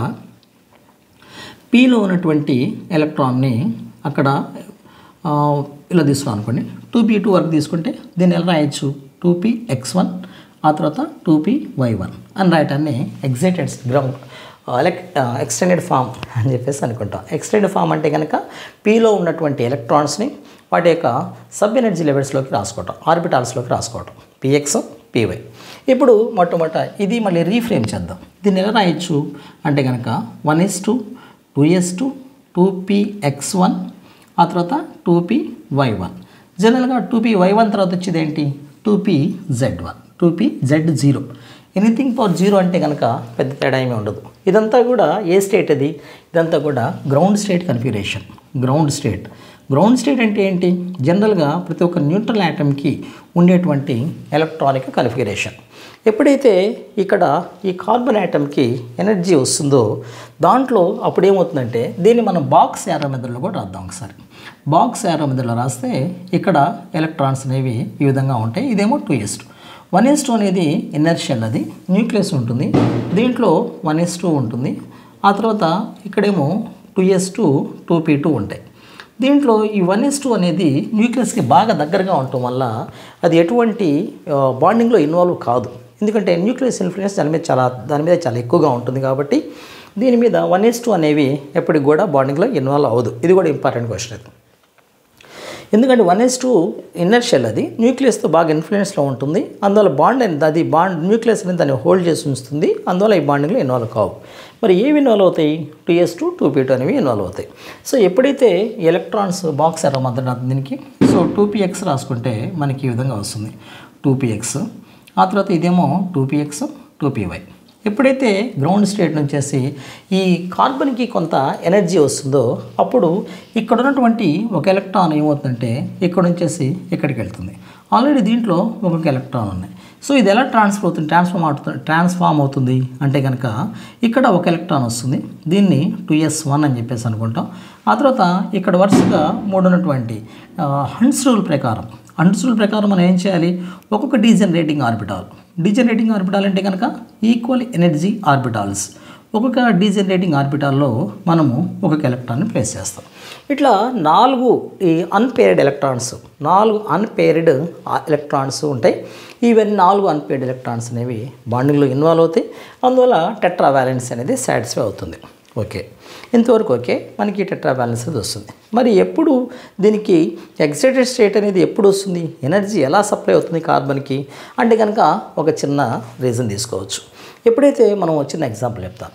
పీలో ఉన్నటువంటి ఎలక్ట్రాన్ని అక్కడ ఆ, ఇలా తీసుకున్నాం అనుకోండి టూ పీ టూ వరకు తీసుకుంటే దీన్ని ఎలా రాయొచ్చు టూ పీ ఎక్స్ వన్ ఆ తర్వాత టూ పీ వై వన్ అని రాయటాన్ని ఎగ్జైటెడ్ గ్రౌండ్ ఎలక్ ఎక్స్టెండెడ్ ఫామ్ అని చెప్పేసి అనుకుంటాం ఎక్స్టెండెడ్ ఫామ్ అంటే కనుక పీలో ఉన్నటువంటి ఎలక్ట్రాన్స్ని వాటి యొక్క సబ్ ఎనర్జీ లెవెల్స్లోకి రాసుకోవటం ఆర్బిటాల్స్లోకి రాసుకోవటం పిఎక్స్ పీవై ఇప్పుడు మొట్టమొదట ఇది మళ్ళీ రీఫ్రేమ్ చేద్దాం దీన్ని ఎలా రాయొచ్చు అంటే కనుక one yes two two yes two two p x one ఆ తర్వాత టూ పీ వై వన్ జనరల్గా టూ పీ వై వన్ తర్వాత వచ్చేది ఏంటి two p z one two p z zero anything for zero అంటే కనుక పెద్ద తేడా ఏమీ ఉండదు ఇదంతా కూడా ఏ స్టేట్ అది ఇదంతా కూడా ground state configuration ground state ground state అంటే ఏంటి జనరల్గా ప్రతి ఒక్క న్యూట్రల్ యాటమ్కి ఉండేటువంటి ఎలక్ట్రానిక్ కన్ఫిగరేషన్ ఎప్పుడైతే ఇక్కడ ఈ కార్బన్ యాటమ్కి ఎనర్జీ వస్తుందో దాంట్లో అప్పుడు ఏమవుతుందంటే దీన్ని మనం బాక్స్ యారో మెథడ్లో కూడా రాద్దాం ఒకసారి బాక్స్ యారో మెథడ్లో రాస్తే ఇక్కడ ఎలక్ట్రాన్స్ అనేవి ఈ విధంగా ఉంటాయి ఇదేమో two yes two one yes two అనేది ఇన్నర్షియల్ అది న్యూక్లియస్ ఉంటుంది దీంట్లో వన్ ఎస్ టూ ఉంటుంది ఆ తర్వాత ఇక్కడేమో two yes two two p two ఉంటాయి దీంట్లో ఈ వన్ ఎస్ టూ అనేది న్యూక్లియస్కి బాగా దగ్గరగా ఉండటం వల్ల అది ఎటువంటి బాండింగ్లో ఇన్వాల్వ్ కాదు ఎందుకంటే న్యూక్లియస్ ఇన్ఫ్లుయెన్స్ దాని మీద చాలా దాని మీద చాలా ఎక్కువగా ఉంటుంది కాబట్టి దీని మీద వన్ ఎస్ టూ అనేవి ఎప్పటికి కూడా బాండింగ్లో ఇన్వాల్వ్ అవ్వదు ఇది కూడా ఇంపార్టెంట్ క్వశ్చన్ అది ఎందుకంటే one yes two inner shell అది న్యూక్లియస్తో బాగా ఇన్ఫ్లుయెన్స్లో ఉంటుంది అందువల్ల బాండ్ అనేది అది బాండ్ న్యూక్లియస్ అనేది దాన్ని హోల్డ్ చేసి ఉంచుతుంది అందువల్ల ఈ బాండింగ్లో ఇన్వాల్వ్ కావు మరి ఏవి ఇన్వాల్వ్ అవుతాయి two yes two two p two అనేవి ఇన్వాల్వ్ అవుతాయి సో ఎప్పుడైతే ఎలక్ట్రాన్స్ బాక్స్ ఎర్ర మద్దతు దీనికి సో టూ పీఎక్స్ రాసుకుంటే మనకి ఈ విధంగా వస్తుంది టూ పీఎక్స్ ఆ తర్వాత ఇదేమో టూ పీఎక్స్ టూ పీవై ఎప్పుడైతే గ్రౌండ్ స్టేట్ నుంచేసి ఈ కార్బన్కి కొంత ఎనర్జీ వస్తుందో అప్పుడు ఇక్కడ ఉన్నటువంటి ఒక ఎలక్ట్రాన్ ఏమవుతుందంటే ఇక్కడ నుంచేసి ఇక్కడికి వెళ్తుంది ఆల్రెడీ దీంట్లో ఒక్కొక్క ఎలక్ట్రాన్ ఉన్నాయి సో ఇది ఎలా ట్రాన్స్ఫర్ అవుతుంది ట్రాన్స్ఫార్మ్ అవుతుంది ట్రాన్స్ఫార్మ్ అవుతుంది అంటే కనుక ఇక్కడ ఒక ఎలక్ట్రాన్ వస్తుంది దీన్ని టూ ఎస్ వన్ అని చెప్పేసి అనుకుంటాం ఆ తర్వాత ఇక్కడ వరుసగా మూడు ఉన్నటువంటి హండ్స్ రూల్ ప్రకారం హండ్స్ రూల్ ప్రకారం మనం ఏం చేయాలి ఒక్కొక్క డీజనరేటింగ్ ఆర్బిటాల్ డీజనరేటింగ్ ఆర్బిటాల్ అంటే కనుక ఈక్వల్ ఎనర్జీ ఆర్బిటాల్స్ ఒక్కొక్క డీజనరేటింగ్ ఆర్బిటాల్లో మనము ఒక్కొక్క ఎలక్ట్రాన్ని ప్లేస్ చేస్తాం ఇట్లా నాలుగు ఈ అన్పేర్డ్ ఎలక్ట్రాన్స్ నాలుగు అన్పేర్డ్ ఎలక్ట్రాన్స్ ఉంటాయి ఈవెన్ నాలుగు అన్పేర్డ్ ఎలక్ట్రాన్స్ అనేవి బాండింగ్లో ఇన్వాల్వ్ అవుతాయి అందువల్ల టెట్రా వ్యాలెన్స్ అనేది సాటిస్ఫై అవుతుంది ఓకే ఇంతవరకు ఓకే మనకి టెట్రా బ్యాలెన్స్ అనేది వస్తుంది మరి ఎప్పుడు దీనికి ఎగ్జైటెడ్ స్టేట్ అనేది ఎప్పుడు వస్తుంది ఎనర్జీ ఎలా సప్లై అవుతుంది కార్బన్కి అంటే కనుక ఒక చిన్న రీజన్ తీసుకోవచ్చు ఎప్పుడైతే మనం వచ్చిన ఎగ్జాంపుల్ చెప్తాను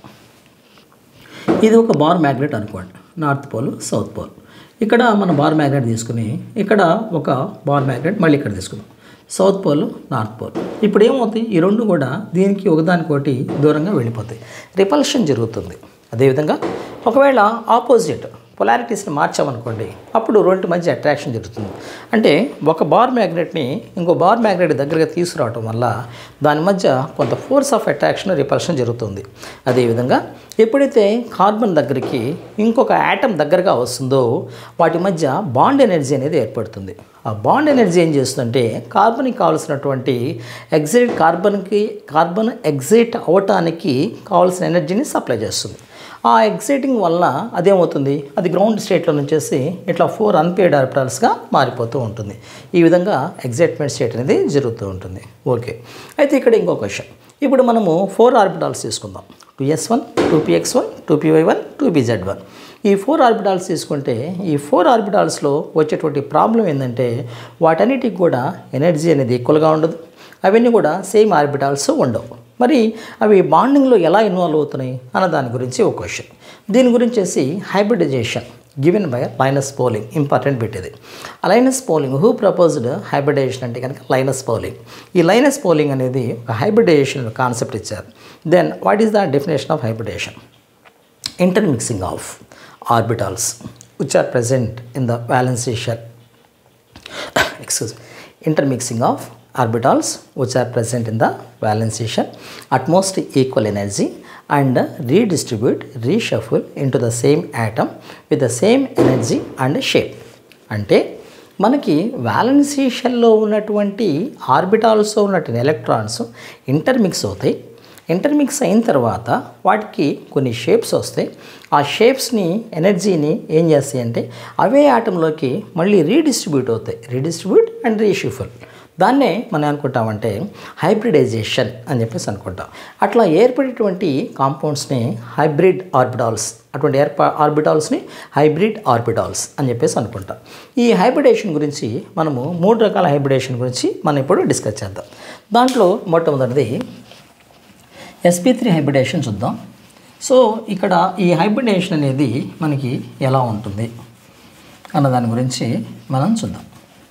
ఇది ఒక బార్ మ్యాగ్నెట్ అనుకోండి నార్త్ పోల్ సౌత్ పోల్ ఇక్కడ మన బార్ మ్యాగ్నెట్ తీసుకుని ఇక్కడ ఒక బార్ మ్యాగ్నెట్ మళ్ళీ ఇక్కడ తీసుకున్నాం సౌత్ పోల్ నార్త్ పోల్ ఇప్పుడు ఏమవుతాయి ఈ రెండు కూడా దీనికి ఒకదానికోటి దూరంగా వెళ్ళిపోతాయి రిపల్షన్ జరుగుతుంది అదేవిధంగా ఒకవేళ ఆపోజిట్ పొలారిటీస్ని మార్చామనుకోండి అప్పుడు రెండు మధ్య అట్రాక్షన్ జరుగుతుంది అంటే ఒక బార్ మ్యాగ్నెట్ని ఇంకో బార్ మ్యాగ్నెట్ దగ్గరగా తీసుకురావటం వల్ల దాని మధ్య కొంత ఫోర్స్ ఆఫ్ అట్రాక్షన్ రిపల్షన్ జరుగుతుంది అదేవిధంగా ఎప్పుడైతే కార్బన్ దగ్గరికి ఇంకొక యాటమ్ దగ్గరగా వస్తుందో వాటి మధ్య బాండ్ ఎనర్జీ అనేది ఏర్పడుతుంది ఆ బాండ్ ఎనర్జీ ఏం చేస్తుందంటే కార్బన్కి కావాల్సినటువంటి ఎగ్జిట్ కార్బన్కి కార్బన్ ఎగ్జిట్ అవ్వటానికి కావాల్సిన ఎనర్జీని సప్లై చేస్తుంది ఆ ఎగ్జైటింగ్ వల్ల అదేమవుతుంది అది గ్రౌండ్ స్టేట్లో నుంచేసి ఇట్లా ఫోర్ అన్పేడ్ ఆర్బిటాల్స్గా మారిపోతూ ఉంటుంది ఈ విధంగా ఎగ్జైట్మెంట్ స్టేట్ అనేది జరుగుతూ ఉంటుంది ఓకే అయితే ఇక్కడ ఇంకో క్వశ్చన్ ఇప్పుడు మనము ఫోర్ ఆర్బిటాల్స్ తీసుకుందాం two s one two px one two py one two pz one ఈ ఫోర్ ఆర్బిటాల్స్ తీసుకుంటే ఈ ఫోర్ ఆర్బిటాల్స్లో వచ్చేటువంటి ప్రాబ్లం ఏంటంటే వాటన్నిటికి కూడా ఎనర్జీ అనేది ఈక్వల్గా ఉండదు అవన్నీ కూడా సేమ్ ఆర్బిటాల్స్ ఉండవు మరి అవి బాండింగ్లో ఎలా ఇన్వాల్వ్ అవుతున్నాయి అన్న దాని గురించి ఒక క్వశ్చన్ దీని గురించి వచ్చి hybridisation given by Linus Pauling important bit ఇది Linus Pauling who proposed hybridisation అంటే కనుక లైనస్ పోలింగ్ ఈ లైనస్ పోలింగ్ అనేది ఒక హైబ్రిడైజేషన్ కాన్సెప్ట్ ఇచ్చారు then what is the definition of hybridisation intermixing of orbitals which are present in the valence shell excuse me intermixing of orbitals which are present in the valence shell at most equal energy and redistribute reshuffle into the same atom with the same energy and shape అంటే మనకి valency షెల్లో ఉన్నటువంటి ఆర్బిటాల్స్లో ఉన్నటువంటి electrons intermix అవుతాయి intermix అయిన తర్వాత వాటికి కొన్ని shapes వస్తాయి ఆ షేప్స్ని ఎనర్జీని ఏం చేస్తాయి అంటే అవే ఆటంలోకి మళ్ళీ రీడిస్ట్రిబ్యూట్ అవుతాయి రీడిస్ట్రిబ్యూట్ అండ్ రీషిఫుల్ దాన్నే మనం అనుకుంటామంటే హైబ్రిడైజేషన్ అని చెప్పేసి అనుకుంటాం అట్లా ఏర్పడేటువంటి కాంపౌండ్స్ని హైబ్రిడ్ ఆర్బిటాల్స్ అటువంటి ఏర్ప ఆర్బిటాల్స్ని హైబ్రిడ్ ఆర్బిటాల్స్ అని చెప్పేసి అనుకుంటాం ఈ హైబ్రిడేషన్ గురించి మనము మూడు రకాల హైబ్రిడేషన్ గురించి మనం ఇప్పుడు డిస్కస్ చేద్దాం దాంట్లో మొట్టమొదటిది ఎస్పీ త్రీ హైబ్రిడేషన్ చూద్దాం సో ఇక్కడ ఈ హైబ్రిడేషన్ అనేది మనకి ఎలా ఉంటుంది అన్న దాని గురించి మనం చూద్దాం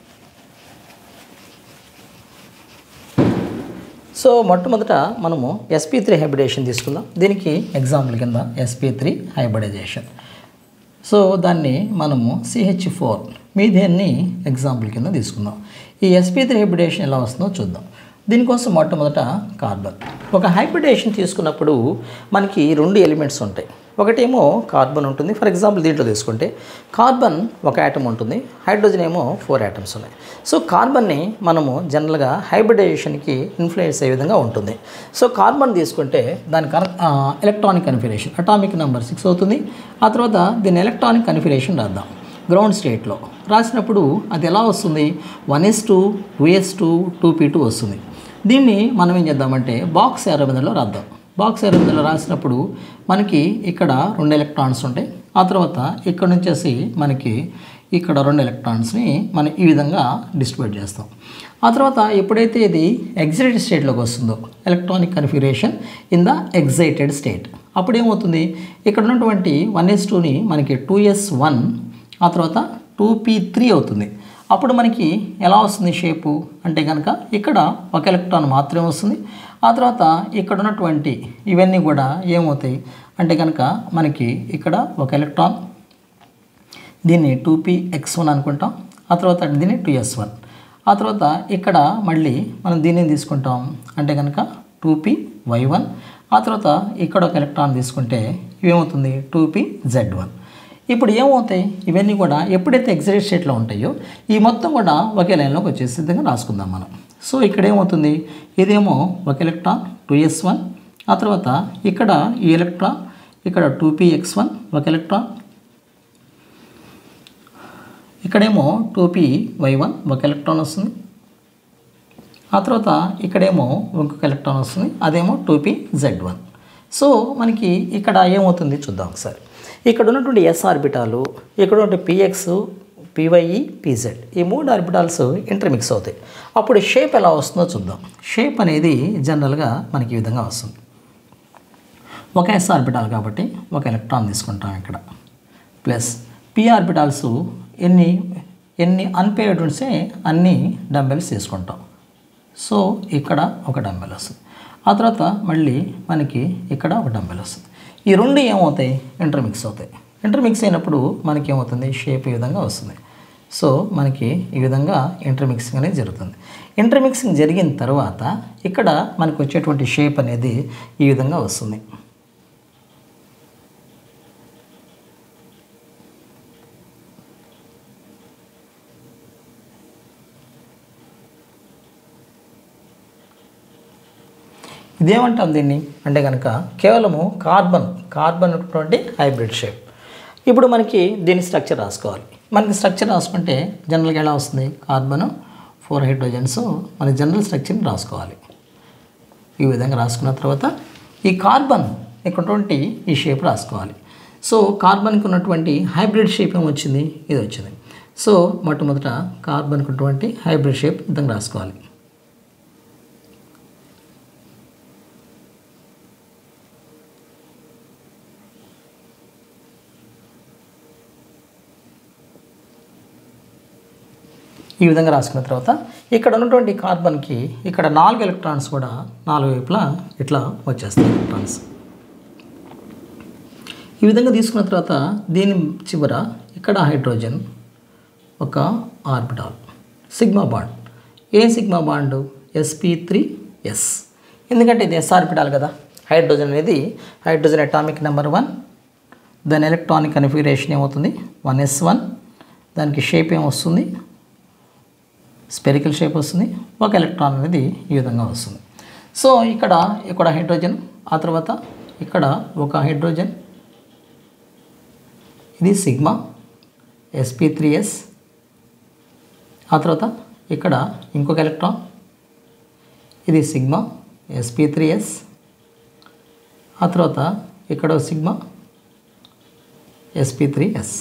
సో మొట్టమొదట మనము ఎస్పీ త్రీ హైబ్రిడేషన్ తీసుకుందాం దీనికి ఎగ్జాంపుల్ కింద ఎస్పీ త్రీ హైబ్రిడైజేషన్ సో దాన్ని మనము సిహెచ్ ఫోర్ మీదేన్ని ఎగ్జాంపుల్ కింద తీసుకుందాం ఈ ఎస్పీ త్రీ హైబ్రిడేషన్ ఎలా వస్తుందో చూద్దాం దీనికోసం మొట్టమొదట కార్బన్ ఒక హైబ్రిడేషన్ తీసుకున్నప్పుడు మనకి రెండు ఎలిమెంట్స్ ఉంటాయి ఒకటేమో కార్బన్ ఉంటుంది ఫర్ ఎగ్జాంపుల్ దీంట్లో తీసుకుంటే కార్బన్ ఒక యాటమ్ ఉంటుంది హైడ్రోజన్ ఏమో ఫోర్ యాటమ్స్ ఉన్నాయి సో కార్బన్ని మనము జనరల్గా హైబ్రిడైజేషన్కి ఇన్ఫ్లుయెన్స్ అయ్యే విధంగా ఉంటుంది సో కార్బన్ తీసుకుంటే దాని కన electronic configuration atomic number six అవుతుంది ఆ తర్వాత దీని ఎలక్ట్రానిక్ కన్ఫిగరేషన్ రాద్దాం గ్రౌండ్ స్టేట్లో రాసినప్పుడు అది ఎలా వస్తుంది one yes two two yes two two p two వస్తుంది దీన్ని మనం ఏం చేద్దామంటే బాక్స్ ఎర్రబిందలో రాద్దాం బాక్స్ ఎర్రబిందలో రాసినప్పుడు మనకి ఇక్కడ రెండు ఎలక్ట్రాన్స్ ఉంటాయి ఆ తర్వాత ఇక్కడ నుంచేసి మనకి ఇక్కడ రెండు ఎలక్ట్రాన్స్ని మనం ఈ విధంగా డిస్ట్రిబ్యూట్ చేస్తాం ఆ తర్వాత ఎప్పుడైతే ఇది ఎగ్జైటెడ్ స్టేట్లోకి వస్తుందో electronic configuration in the excited state అప్పుడు ఏమవుతుంది ఇక్కడ ఉన్నటువంటి వన్ ఎస్ టూని మనకి టూ ఎస్ వన్ ఆ తర్వాత టూ పీ త్రీ అవుతుంది అప్పుడు మనకి ఎలా వస్తుంది షేపు అంటే కనుక ఇక్కడ ఒక ఎలక్ట్రాన్ మాత్రమే వస్తుంది ఆ తర్వాత ఇక్కడ ఉన్నటువంటి ఇవన్నీ కూడా ఏమవుతాయి అంటే కనుక మనకి ఇక్కడ ఒక ఎలక్ట్రాన్ దీన్ని టూ పీ ఎక్స్ వన్ అనుకుంటాం ఆ తర్వాత దీన్ని టూ ఎస్ వన్ ఆ తర్వాత ఇక్కడ మళ్ళీ మనం దీన్ని తీసుకుంటాం అంటే కనుక టూ పీ వై వన్ ఆ తర్వాత ఇక్కడ ఒక ఎలక్ట్రాన్ తీసుకుంటే ఇవేమవుతుంది టూ పీ జెడ్ వన్ ఇప్పుడు ఏమవుతాయి ఇవన్నీ కూడా ఎప్పుడైతే ఎగ్జైట్ స్టేట్లో ఉంటాయో ఈ మొత్తం కూడా ఒకే లైన్లోకి వచ్చేసి విధంగా రాసుకుందాం మనం సో ఇక్కడ ఏమవుతుంది ఇదేమో ఒక ఎలక్ట్రాన్ టూ ఎస్ వన్ ఆ తర్వాత ఇక్కడ ఈ ఎలక్ట్రాన్ ఇక్కడ టూ పీ ఎక్స్ వన్ ఒక ఎలక్ట్రాన్ ఇక్కడేమో టూ పీ వై వన్ ఒక ఎలక్ట్రాన్ వస్తుంది ఆ తర్వాత ఇక్కడేమో ఇంకొక ఎలక్ట్రాన్ వస్తుంది అదేమో two p z one so మనకి ఇక్కడ ఏమవుతుంది చూద్దాం ఒకసారి ఇక్కడ ఉన్నటువంటి ఎస్ ఆర్బిటాలు ఇక్కడ ఉన్నటువంటి పిఎక్స్ పివైఈ పిజెడ్ ఈ మూడు ఆర్బిటాల్స్ ఇంటర్మిక్స్ అవుతాయి అప్పుడు షేప్ ఎలా వస్తుందో చూద్దాం షేప్ అనేది జనరల్గా మనకి ఈ విధంగా వస్తుంది ఒక ఎస్ ఆర్బిటాల్ కాబట్టి ఒక ఎలక్ట్రాన్ తీసుకుంటాం ఇక్కడ ప్లస్ పి ఆర్బిటాల్స్ ఎన్ని ఎన్ని అన్పేర్డ్ ఉంటే అన్ని డంబెల్స్ తీసుకుంటాం సో ఇక్కడ ఒక డంబెల్ వస్తుంది ఆ తర్వాత మళ్ళీ మనకి ఇక్కడ ఒక డంబెల్ వస్తుంది ఈ రెండు ఏమవుతాయి ఇంటర్మిక్స్ అవుతాయి ఇంటర్మిక్స్ అయినప్పుడు మనకి ఏమవుతుంది షేప్ ఈ విధంగా వస్తుంది సో మనకి ఈ విధంగా ఇంటర్మిక్సింగ్ అనేది జరుగుతుంది ఇంటర్మిక్సింగ్ జరిగిన తర్వాత ఇక్కడ మనకు వచ్చేటువంటి షేప్ అనేది ఈ విధంగా వస్తుంది ఇదేమంటాం దీన్ని అంటే కనుక కేవలము కార్బన్ కార్బన్ ఉన్నటువంటి హైబ్రిడ్ షేప్ ఇప్పుడు మనకి దీని స్ట్రక్చర్ రాసుకోవాలి మనకి స్ట్రక్చర్ రాసుకుంటే జనరల్గా ఎలా వస్తుంది కార్బన్ ఫోర్ హైడ్రోజన్స్ మన జనరల్ స్ట్రక్చర్ని రాసుకోవాలి ఈ విధంగా రాసుకున్న తర్వాత ఈ కార్బన్ ఇక్కడ ఈ షేప్ రాసుకోవాలి సో కార్బన్కి ఉన్నటువంటి హైబ్రిడ్ షేప్ ఏమొచ్చింది ఇది వచ్చింది సో మొట్టమొదట కార్బన్కి ఉన్నటువంటి హైబ్రిడ్ షేప్ ఈ విధంగా రాసుకోవాలి ఈ విధంగా రాసుకున్న తర్వాత ఇక్కడ ఉన్నటువంటి కార్బన్కి ఇక్కడ నాలుగు ఎలక్ట్రాన్స్ కూడా నాలుగు వైపులా ఇట్లా వచ్చేస్తాయి ఎలక్ట్రాన్స్ ఈ విధంగా తీసుకున్న తర్వాత దీని చివర ఇక్కడ హైడ్రోజన్ ఒక ఆర్బిటాల్ సిగ్మా బాండ్ ఏ sigma bond sp three s ఎందుకంటే ఇది ఎస్ ఆర్బిటాల్ కదా హైడ్రోజన్ అనేది హైడ్రోజన్ అటామిక్ నెంబర్ వన్ దాని ఎలక్ట్రానిక్ కన్ఫిగరేషన్ ఏమవుతుంది వన్ ఎస్ వన్ దానికి షేప్ ఏమొస్తుంది స్పెరికల్ షేప్ వస్తుంది ఒక ఎలక్ట్రాన్ అనేది ఈ విధంగా వస్తుంది సో ఇక్కడ ఇక్కడ హైడ్రోజన్ ఆ తర్వాత ఇక్కడ ఒక హైడ్రోజన్ ఇది సిగ్మా ఎస్పీ త్రీ ఎస్ ఆ తర్వాత ఇక్కడ ఇంకొక ఎలక్ట్రాన్ ఇది సిగ్మా ఎస్పీ త్రీ ఎస్ ఆ తర్వాత ఇక్కడ ఒక సిగ్మా ఎస్పీ త్రీ ఎస్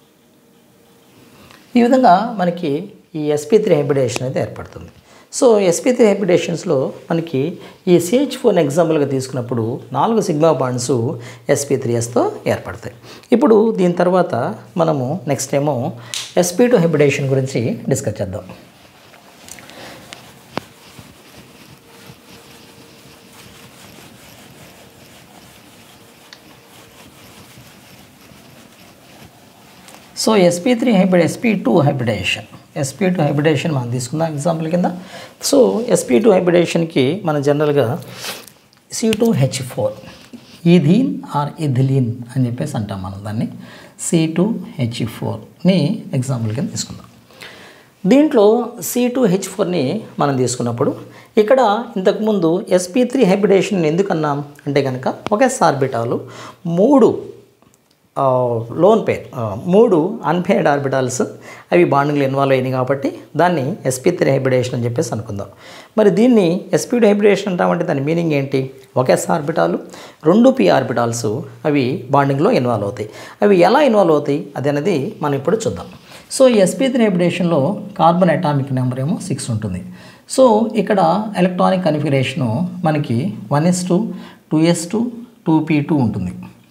ఈ విధంగా మనకి ఈ ఎస్పీ త్రీ హైబ్రిడేషన్ అయితే ఏర్పడుతుంది సో ఎస్పీ త్రీ హైబ్రిడేషన్స్లో మనకి ఈ సిహెచ్ ఫోన్ ఎగ్జాంపుల్గా తీసుకున్నప్పుడు నాలుగు సిగ్మా బాండ్స్ ఎస్పీ త్రీ ఎస్తో ఏర్పడతాయి ఇప్పుడు దీని తర్వాత మనము నెక్స్ట్ ఏమో ఎస్పీ టూ హైబ్రిడేషన్ గురించి డిస్కస్ చేద్దాం so sp three hybrid sp two hybridisation sp two hybridisation మనం తీసుకుందాం ఎగ్జాంపుల్ కింద సో ఎస్పీ టూ హైబ్రిడేషన్కి మనం జనరల్గా C two H four ethene or ethylene అని చెప్పేసి అంటాం మనం దాన్ని సి టూ హెచ్ ఫోర్ని ఎగ్జాంపుల్ కింద తీసుకుందాం దీంట్లో సి టూ హెచ్ ఫోర్ని మనం తీసుకున్నప్పుడు ఇక్కడ ఇంతకుముందు ఎస్పీ త్రీ హైబ్రిడేషన్ ఎందుకు అన్నాం అంటే కనుక ఒకే సార్బిటాలు మూడు లోన్ పేర్ మూడు అన్పేడ్ ఆర్బిటాల్స్ అవి బాండింగ్లో ఇన్వాల్వ్ అయినాయి కాబట్టి దాన్ని ఎస్పీ త్రీ హైబ్రిడేషన్ అని చెప్పేసి అనుకుందాం మరి దీన్ని ఎస్పీ హైబ్రిడేషన్ అంటామంటే దాని మీనింగ్ ఏంటి ఒకే ఆర్బిటాలు రెండు పి ఆర్బిటాల్స్ అవి బాండింగ్లో ఇన్వాల్వ్ అవుతాయి అవి ఎలా ఇన్వాల్వ్ అవుతాయి అది అనేది మనం ఇప్పుడు చూద్దాం సో ఎస్పీ త్రీ హైబ్రిడేషన్లో కార్బన్ అటామిక్ నెంబర్ ఏమో సిక్స్ ఉంటుంది సో ఇక్కడ ఎలక్ట్రానిక్ కన్ఫిగరేషను మనకి one yes two two yes two two p two ఉంటుంది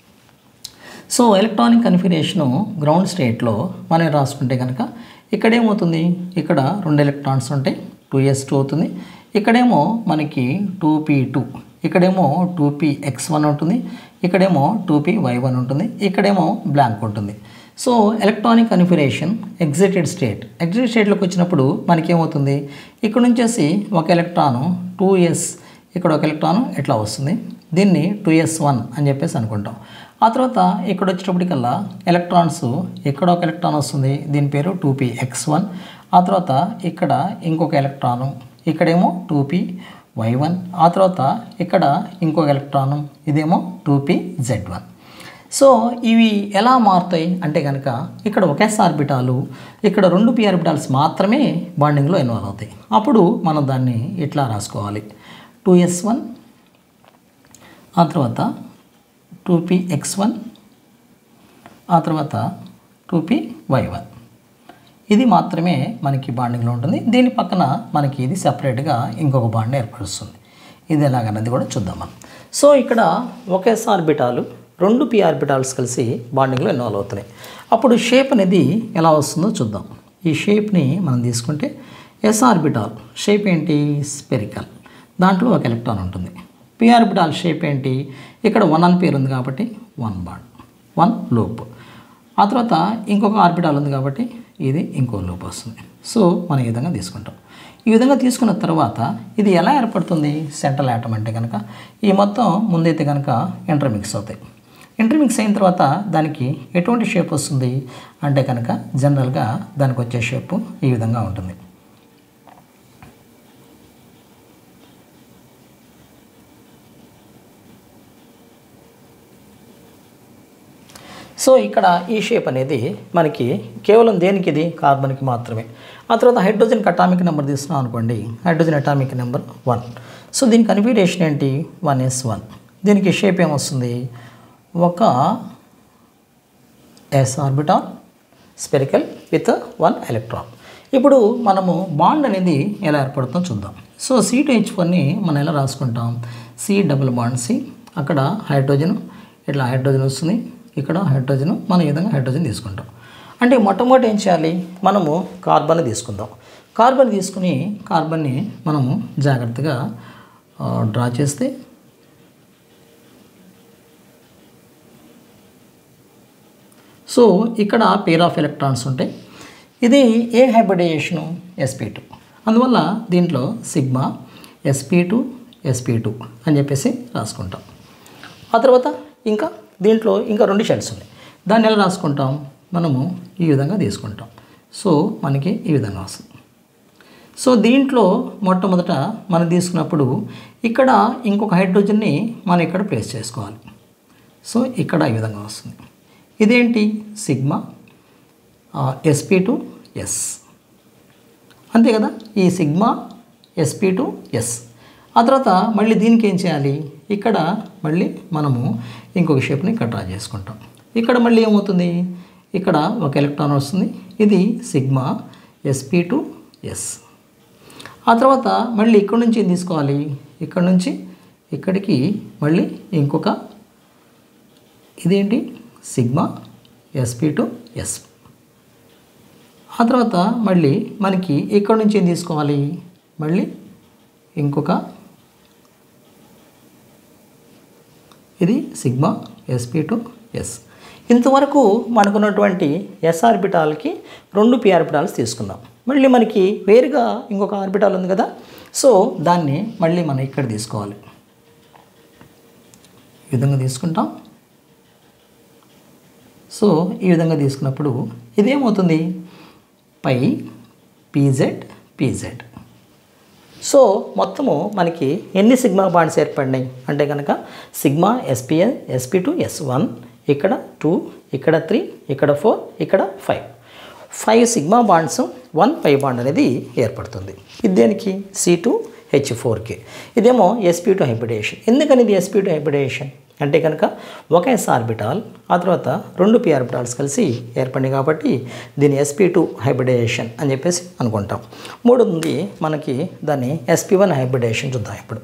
సో ఎలక్ట్రానిక్ కన్ఫిగరేషను గ్రౌండ్ స్టేట్లో మనం రాసుకుంటే కనుక ఇక్కడ ఏమవుతుంది ఇక్కడ రెండు ఎలక్ట్రాన్స్ ఉంటాయి టూ ఎస్ టూ అవుతుంది ఇక్కడేమో మనకి టూ పీ టూ ఇక్కడేమో టూ పీ ఎక్స్ వన్ ఉంటుంది ఇక్కడేమో టూ పీ వై వన్ ఉంటుంది ఇక్కడేమో బ్లాంక్ ఉంటుంది so electronic configuration excited state excited స్టేట్లోకి వచ్చినప్పుడు మనకేమవుతుంది ఇక్కడ నుంచేసి ఒక ఎలక్ట్రాను టూ ఎస్ ఇక్కడ ఒక ఎలక్ట్రాను ఇట్లా వస్తుంది దీన్ని టూ ఎస్ వన్ అని చెప్పేసి అనుకుంటాం ఆ తర్వాత ఇక్కడ వచ్చేటప్పటికల్లా ఎలక్ట్రాన్స్ ఇక్కడ ఒక ఎలక్ట్రాన్ వస్తుంది దీని పేరు టూ పీ ఎక్స్ వన్ ఆ తర్వాత ఇక్కడ ఇంకొక ఎలక్ట్రాను ఇక్కడేమో టూ పీ వై వన్ ఆ తర్వాత ఇక్కడ ఇంకొక ఎలక్ట్రాను ఇదేమో two p z one so ఇవి ఎలా మారుతాయి అంటే కనుక ఇక్కడ ఒకే ఆర్బిటాలు ఇక్కడ రెండు పి ఆర్బిటాల్స్ మాత్రమే బాండింగ్లో ఇన్వాల్వ్ అవుతాయి అప్పుడు మనం దాన్ని ఇట్లా రాసుకోవాలి టూ ఎస్ వన్ ఆ తర్వాత టూ పీ ఎక్స్ వన్ ఆ తర్వాత టూ పీ వై వన్ ఇది మాత్రమే మనకి బాండింగ్లో ఉంటుంది దీని పక్కన మనకి ఇది సపరేట్గా ఇంకొక బాండ్ ఏర్పరుస్తుంది ఇది ఎలాగన్నది కూడా చూద్దాం మనం సో ఇక్కడ ఒకే ఆర్బిటాలు రెండు పి ఆర్బిటాల్స్ కలిసి బాండింగ్లో ఇన్వాల్వ్ అవుతున్నాయి అప్పుడు షేప్ అనేది ఎలా వస్తుందో చూద్దాం ఈ షేప్ని మనం తీసుకుంటే ఎస్ ఆర్బిటాల్ షేప్ ఏంటి స్పెరికల్ దాంట్లో ఒక ఎలక్ట్రాన్ ఉంటుంది పి ఆర్బిటాల్ షేప్ ఏంటి ఇక్కడ వన్ అని పేరు ఉంది కాబట్టి వన్ బాండ్ వన్ లూప్ ఆ తర్వాత ఇంకొక ఆర్బిటాల్ ఉంది కాబట్టి ఇది ఇంకో లూప్ వస్తుంది సో మనం ఈ విధంగా తీసుకుంటాం ఈ విధంగా తీసుకున్న తర్వాత ఇది ఎలా ఏర్పడుతుంది సెంట్రల్ యాటమ్ అంటే కనుక ఈ మొత్తం ముందైతే కనుక ఇంటర్మిక్స్ అవుతాయి ఇంటర్మిక్స్ అయిన తర్వాత దానికి ఎటువంటి షేప్ వస్తుంది అంటే కనుక జనరల్గా దానికి వచ్చే షేప్ ఈ విధంగా ఉంటుంది సో ఇక్కడ ఈ షేప్ అనేది మనకి కేవలం దేనికి ఇది కార్బన్కి మాత్రమే ఆ తర్వాత హైడ్రోజన్ అటామిక్ నెంబర్ తీసుకున్నాం అనుకోండి hydrogen atomic number one so దీని కన్ఫిగరేషన్ ఏంటి వన్ ఎస్ వన్ దీనికి షేప్ ఏమొస్తుంది ఒక s orbital spherical with one electron ఇప్పుడు మనము బాండ్ అనేది ఎలా ఏర్పడుతుందో చూద్దాం సో సి టు హెచ్ వన్ని మనం ఎలా రాసుకుంటాం సి డబుల్ బాండ్ సి అక్కడ హైడ్రోజన్ ఇట్లా హైడ్రోజన్ వస్తుంది ఇక్కడ హైడ్రోజన్ మనం ఈ విధంగా హైడ్రోజన్ తీసుకుంటాం అంటే మొట్టమొదటి ఏం చేయాలి మనము కార్బన్ తీసుకుందాం కార్బన్ తీసుకుని కార్బన్ని మనము జాగ్రత్తగా డ్రా చేస్తే సో ఇక్కడ పేర్ ఆఫ్ ఎలక్ట్రాన్స్ ఉంటాయి ఇది ఏ హైబ్రిడైజేషను ఎస్పీ టూ అందువల్ల దీంట్లో sigma sp two sp two అని చెప్పేసి రాసుకుంటాం ఆ తర్వాత ఇంకా దీంట్లో ఇంకా రెండు షెల్స్ ఉన్నాయి దాన్ని ఎలా రాసుకుంటాం మనము ఈ విధంగా తీసుకుంటాం సో మనకి ఈ విధంగా వస్తుంది సో దీంట్లో మొట్టమొదట మనం తీసుకున్నప్పుడు ఇక్కడ ఇంకొక హైడ్రోజన్ని మనం ఇక్కడ ప్లేస్ చేసుకోవాలి సో ఇక్కడ ఈ విధంగా వస్తుంది ఇదేంటి సిగ్మా ఎస్పీ టు ఎస్ అంతే కదా ఈ సిగ్మా ఎస్పీ టు ఎస్ ఆ తర్వాత మళ్ళీ దీనికి ఏం చేయాలి ఇక్కడ మళ్ళీ మనము ఇంకొక షేప్ని ఇక్కడ డ్రా చేసుకుంటాం ఇక్కడ మళ్ళీ ఏమవుతుంది ఇక్కడ ఒక ఎలక్ట్రాన్ వస్తుంది ఇది సిగ్మా ఎస్పీ టు ఎస్ ఆ తర్వాత మళ్ళీ ఇక్కడ నుంచి ఏం తీసుకోవాలి ఇక్కడ నుంచి ఇక్కడికి మళ్ళీ ఇంకొక ఇదేంటి సిగ్మా ఎస్పీ టు ఎస్ ఆ తర్వాత మళ్ళీ మనకి ఇక్కడ నుంచి ఏం తీసుకోవాలి మళ్ళీ ఇంకొక ఇది సిగ్మా ఎస్పీ టు ఎస్ ఇంతవరకు మనకున్నటువంటి ఎస్ ఆర్బిటాల్కి రెండు పి ఆర్బిటాల్స్ తీసుకున్నాం మళ్ళీ మనకి వేరుగా ఇంకొక ఆర్బిటాల్ ఉంది కదా సో దాన్ని మళ్ళీ మనం ఇక్కడ తీసుకోవాలి ఈ విధంగా తీసుకుంటాం సో ఈ విధంగా తీసుకున్నప్పుడు ఇదేమవుతుంది పై పీజెడ్ పీజెడ్ సో మొత్తము మనకి ఎన్ని సిగ్మా బాండ్స్ ఏర్పడినాయి అంటే కనుక సిగ్మా ఎస్పిఎన్ ఎస్పీ టు ఎస్ వన్ ఇక్కడ టూ ఇక్కడ త్రీ ఇక్కడ ఫోర్ ఇక్కడ five five sigma bonds one pi bond అనేది ఏర్పడుతుంది ఇది దేనికి సి టు హెచ్ ఫోర్కి ఇదేమో ఎస్పీ టు హైబ్రిడేషన్ ఎందుకని ఇది ఎస్పీ టు హైబ్రిడేషన్ అంటే కనుక ఒక ఎస్ ఆర్బిటాల్ ఆ తర్వాత రెండు పి ఆర్బిటాల్స్ కలిసి ఏర్పడింది కాబట్టి దీన్ని ఎస్పీ టూ హైబ్రిడేషన్ అని చెప్పేసి అనుకుంటాం మూడోది మనకి దాన్ని ఎస్పీ వన్ హైబ్రిడేషన్ చూద్దాం ఇప్పుడు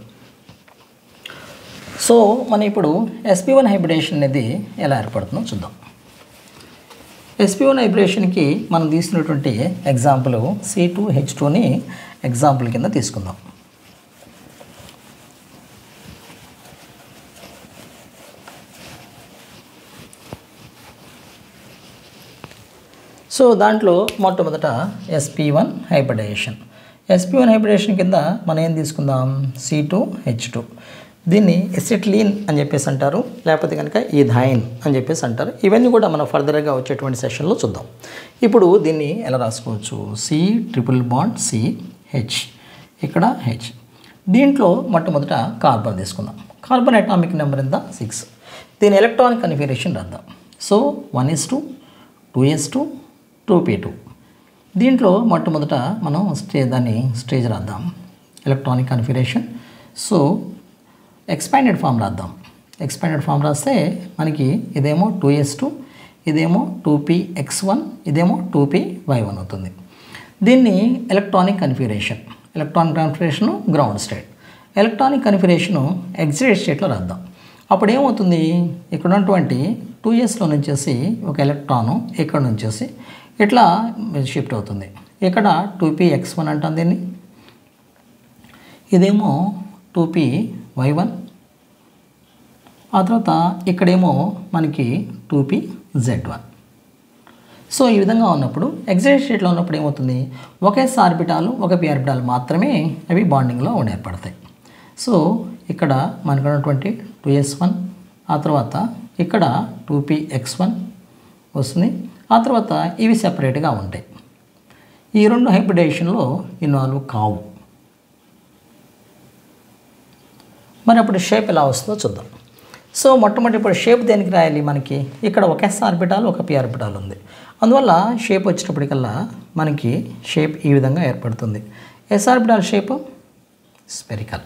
సో మనం ఇప్పుడు ఎస్పీ వన్ హైబ్రిడేషన్ అనేది ఎలా ఏర్పడుతుందో చూద్దాం ఎస్పీ వన్ హైబ్రిడేషన్కి మనం తీసుకున్నటువంటి ఎగ్జాంపుల్ సి టూ హెచ్ టూని ఎగ్జాంపుల్ కింద తీసుకుందాం సో దాంట్లో మొట్టమొదట sp one hybridisation sp one hybridisation కింద మనం ఏం తీసుకుందాం సి టూ హెచ్ టూ దీన్ని ఎసిట్లీన్ అని చెప్పేసి అంటారు లేకపోతే కనుక ఈథైన్ అని చెప్పేసి అంటారు ఇవన్నీ కూడా మనం ఫర్దర్గా వచ్చేటువంటి సెషన్లో చూద్దాం ఇప్పుడు దీన్ని ఎలా రాసుకోవచ్చు C triple bond C H ఇక్కడ హెచ్ దీంట్లో మొట్టమొదట కార్బన్ తీసుకుందాం కార్బన్ అటామిక్ నెంబర్ ఎంత సిక్స్ దీని ఎలక్ట్రానిక్ కన్ఫిగరేషన్ రాద్దాం so one yes two two yes two two p two దీంట్లో మొట్టమొదట మనం స్టే దాన్ని స్టేజ్ రాద్దాం electronic configuration so expanded form రాద్దాం ఎక్స్పాండెడ్ ఫామ్ రాస్తే మనకి ఇదేమో టూ ఎస్ టూ ఇదేమో టూ పీ ఎక్స్ వన్ ఇదేమో టూ పీ వై వన్ అవుతుంది దీన్ని electronic configuration electronic configuration ground state electronic configuration excited స్టేట్లో రాద్దాం అప్పుడు ఏమవుతుంది ఇక్కడ ఉన్నటువంటి టూ ఇయర్స్లో నుంచేసి ఒక ఎలక్ట్రాను ఇక్కడ నుంచేసి ఇట్లా షిఫ్ట్ అవుతుంది ఇక్కడ టూ పీ ఎక్స్ వన్ అంటాం దీన్ని ఇదేమో టూ పీ వై వన్ ఆ తర్వాత ఇక్కడేమో మనకి two p z one so ఈ విధంగా ఉన్నప్పుడు ఎగ్జైట్ స్టేట్లో ఉన్నప్పుడు ఏమవుతుంది ఒకే ఆర్బిటాలు ఒక పి ఆర్బిటాలు మాత్రమే అవి బాండింగ్లో ఏర్పడతాయి సో ఇక్కడ మనకు ఉన్నటువంటి టూ ఎస్ వన్ ఆ తర్వాత ఇక్కడ టూ పీ ఎక్స్ వన్ వస్తుంది ఆ తర్వాత ఇవి సెపరేట్గా ఉంటాయి ఈ రెండు హైబ్రిడేషన్లో ఇన్వాల్వ్ కావు మరి అప్పుడు షేప్ ఎలా వస్తుందో చూద్దాం సో మొట్టమొదటి ఇప్పుడు షేప్ దేనికి రాయాలి మనకి ఇక్కడ ఒక ఎస్ ఆర్బిటాల్ ఒక పి ఆర్బిటాల్ ఉంది అందువల్ల షేప్ వచ్చేటప్పటికల్లా మనకి షేప్ ఈ విధంగా ఏర్పడుతుంది s orbital shape spherical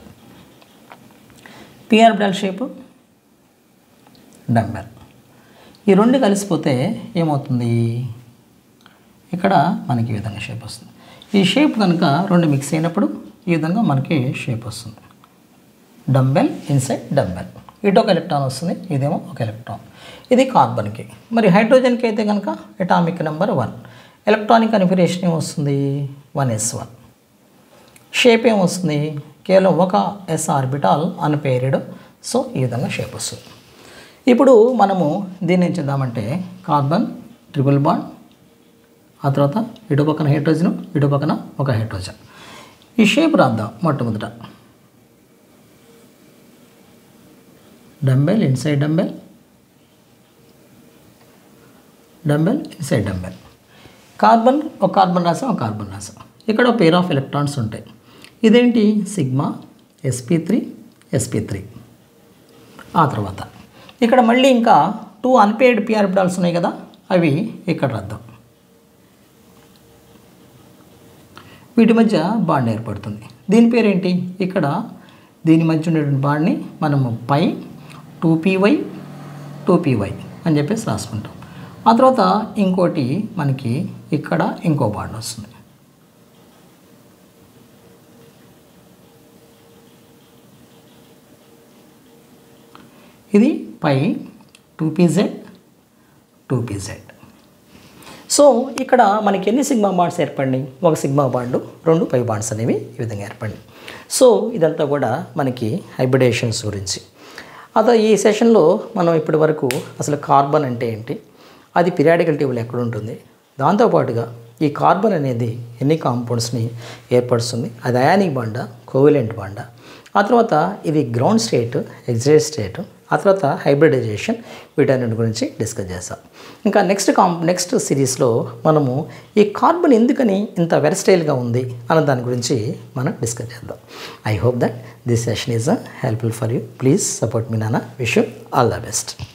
p orbital shape dumbbell ఈ రెండు కలిసిపోతే ఏమవుతుంది ఇక్కడ మనకి ఈ విధంగా షేప్ వస్తుంది ఈ షేప్ కనుక రెండు మిక్స్ అయినప్పుడు ఈ విధంగా మనకి షేప్ వస్తుంది డంబెల్ ఇన్సైడ్ డంబెల్ ఇటు ఒక ఎలక్ట్రాన్ వస్తుంది ఇదేమో ఒక ఎలక్ట్రాన్ ఇది కార్బన్కి మరి హైడ్రోజన్కి అయితే కనుక atomic number one electronic configuration ఏమొస్తుంది వన్ ఎస్ వన్ షేప్ ఏమొస్తుంది కేవలం ఒక ఎస్ ఆర్బిటాల్ అన్పేరియడ్ సో ఈ విధంగా షేప్ వస్తుంది ఇప్పుడు మనము దీన్ని ఏం చేద్దామంటే కార్బన్ ట్రిపుల్ బాండ్ ఆ తర్వాత ఇటు పక్కన హైడ్రోజన్ ఇటు పక్కన ఒక హైడ్రోజన్ ఈ షేప్ రాద్దాం మొట్టమొదట dumbbell inside dumbbell dumbbell inside dumbbell carbon ఒక కార్బన్ రాసాం ఒక కార్బన్ రాసాం ఇక్కడ ఒక పేర్ ఆఫ్ ఎలక్ట్రాన్స్ ఉంటాయి ఇదేంటి sigma sp three sp three ఆ తర్వాత ఇక్కడ మళ్ళీ ఇంకా టూ అన్పేడ్ పి ఆర్బిటాల్స్ ఉన్నాయి కదా అవి ఇక్కడ రద్దాం వీటి మధ్య బాండ్ ఏర్పడుతుంది దీని పేరేంటి ఇక్కడ దీని మధ్య ఉండేటువంటి బాండ్ని మనము pi two py two py అని చెప్పేసి రాసుకుంటాం ఆ తర్వాత ఇంకోటి మనకి ఇక్కడ ఇంకో బాండ్ వస్తుంది ఇది pi two pz two pz so ఇక్కడ మనకి ఎన్ని సిగ్మా బాండ్స్ ఏర్పడినాయి ఒక సిగ్మా బాండ్ రెండు పై బాండ్స్ అనేవి ఈ విధంగా ఏర్పడినాయి సో ఇదంతా కూడా మనకి హైబ్రిడేషన్స్ గురించి అదే ఈ సెషన్లో మనం ఇప్పటి వరకు అసలు కార్బన్ అంటే ఏంటి అది పిరియాడికల్ టేబుల్ ఎక్కడ ఉంటుంది దాంతోపాటుగా ఈ కార్బన్ అనేది ఎన్ని కాంపౌండ్స్ని ఏర్పరుస్తుంది అది అయానిక్ బాండా కోవిలెంట్ బాండా ఆ తర్వాత ఇది గ్రౌండ్ స్టేట్ ఎగ్జైట్ స్టేట్ ఆ తర్వాత హైబ్రిడైజేషన్ వీటన్నిటి గురించి డిస్కస్ చేస్తాం ఇంకా నెక్స్ట్ కాం నెక్స్ట్ సిరీస్లో మనము ఈ కార్బన్ ఎందుకని ఇంత వెరస్టైల్గా ఉంది అన్న దాని గురించి మనం డిస్కస్ చేద్దాం I hope that this session is helpful for you please support me నాన్న విష్ ఆల్ ద బెస్ట్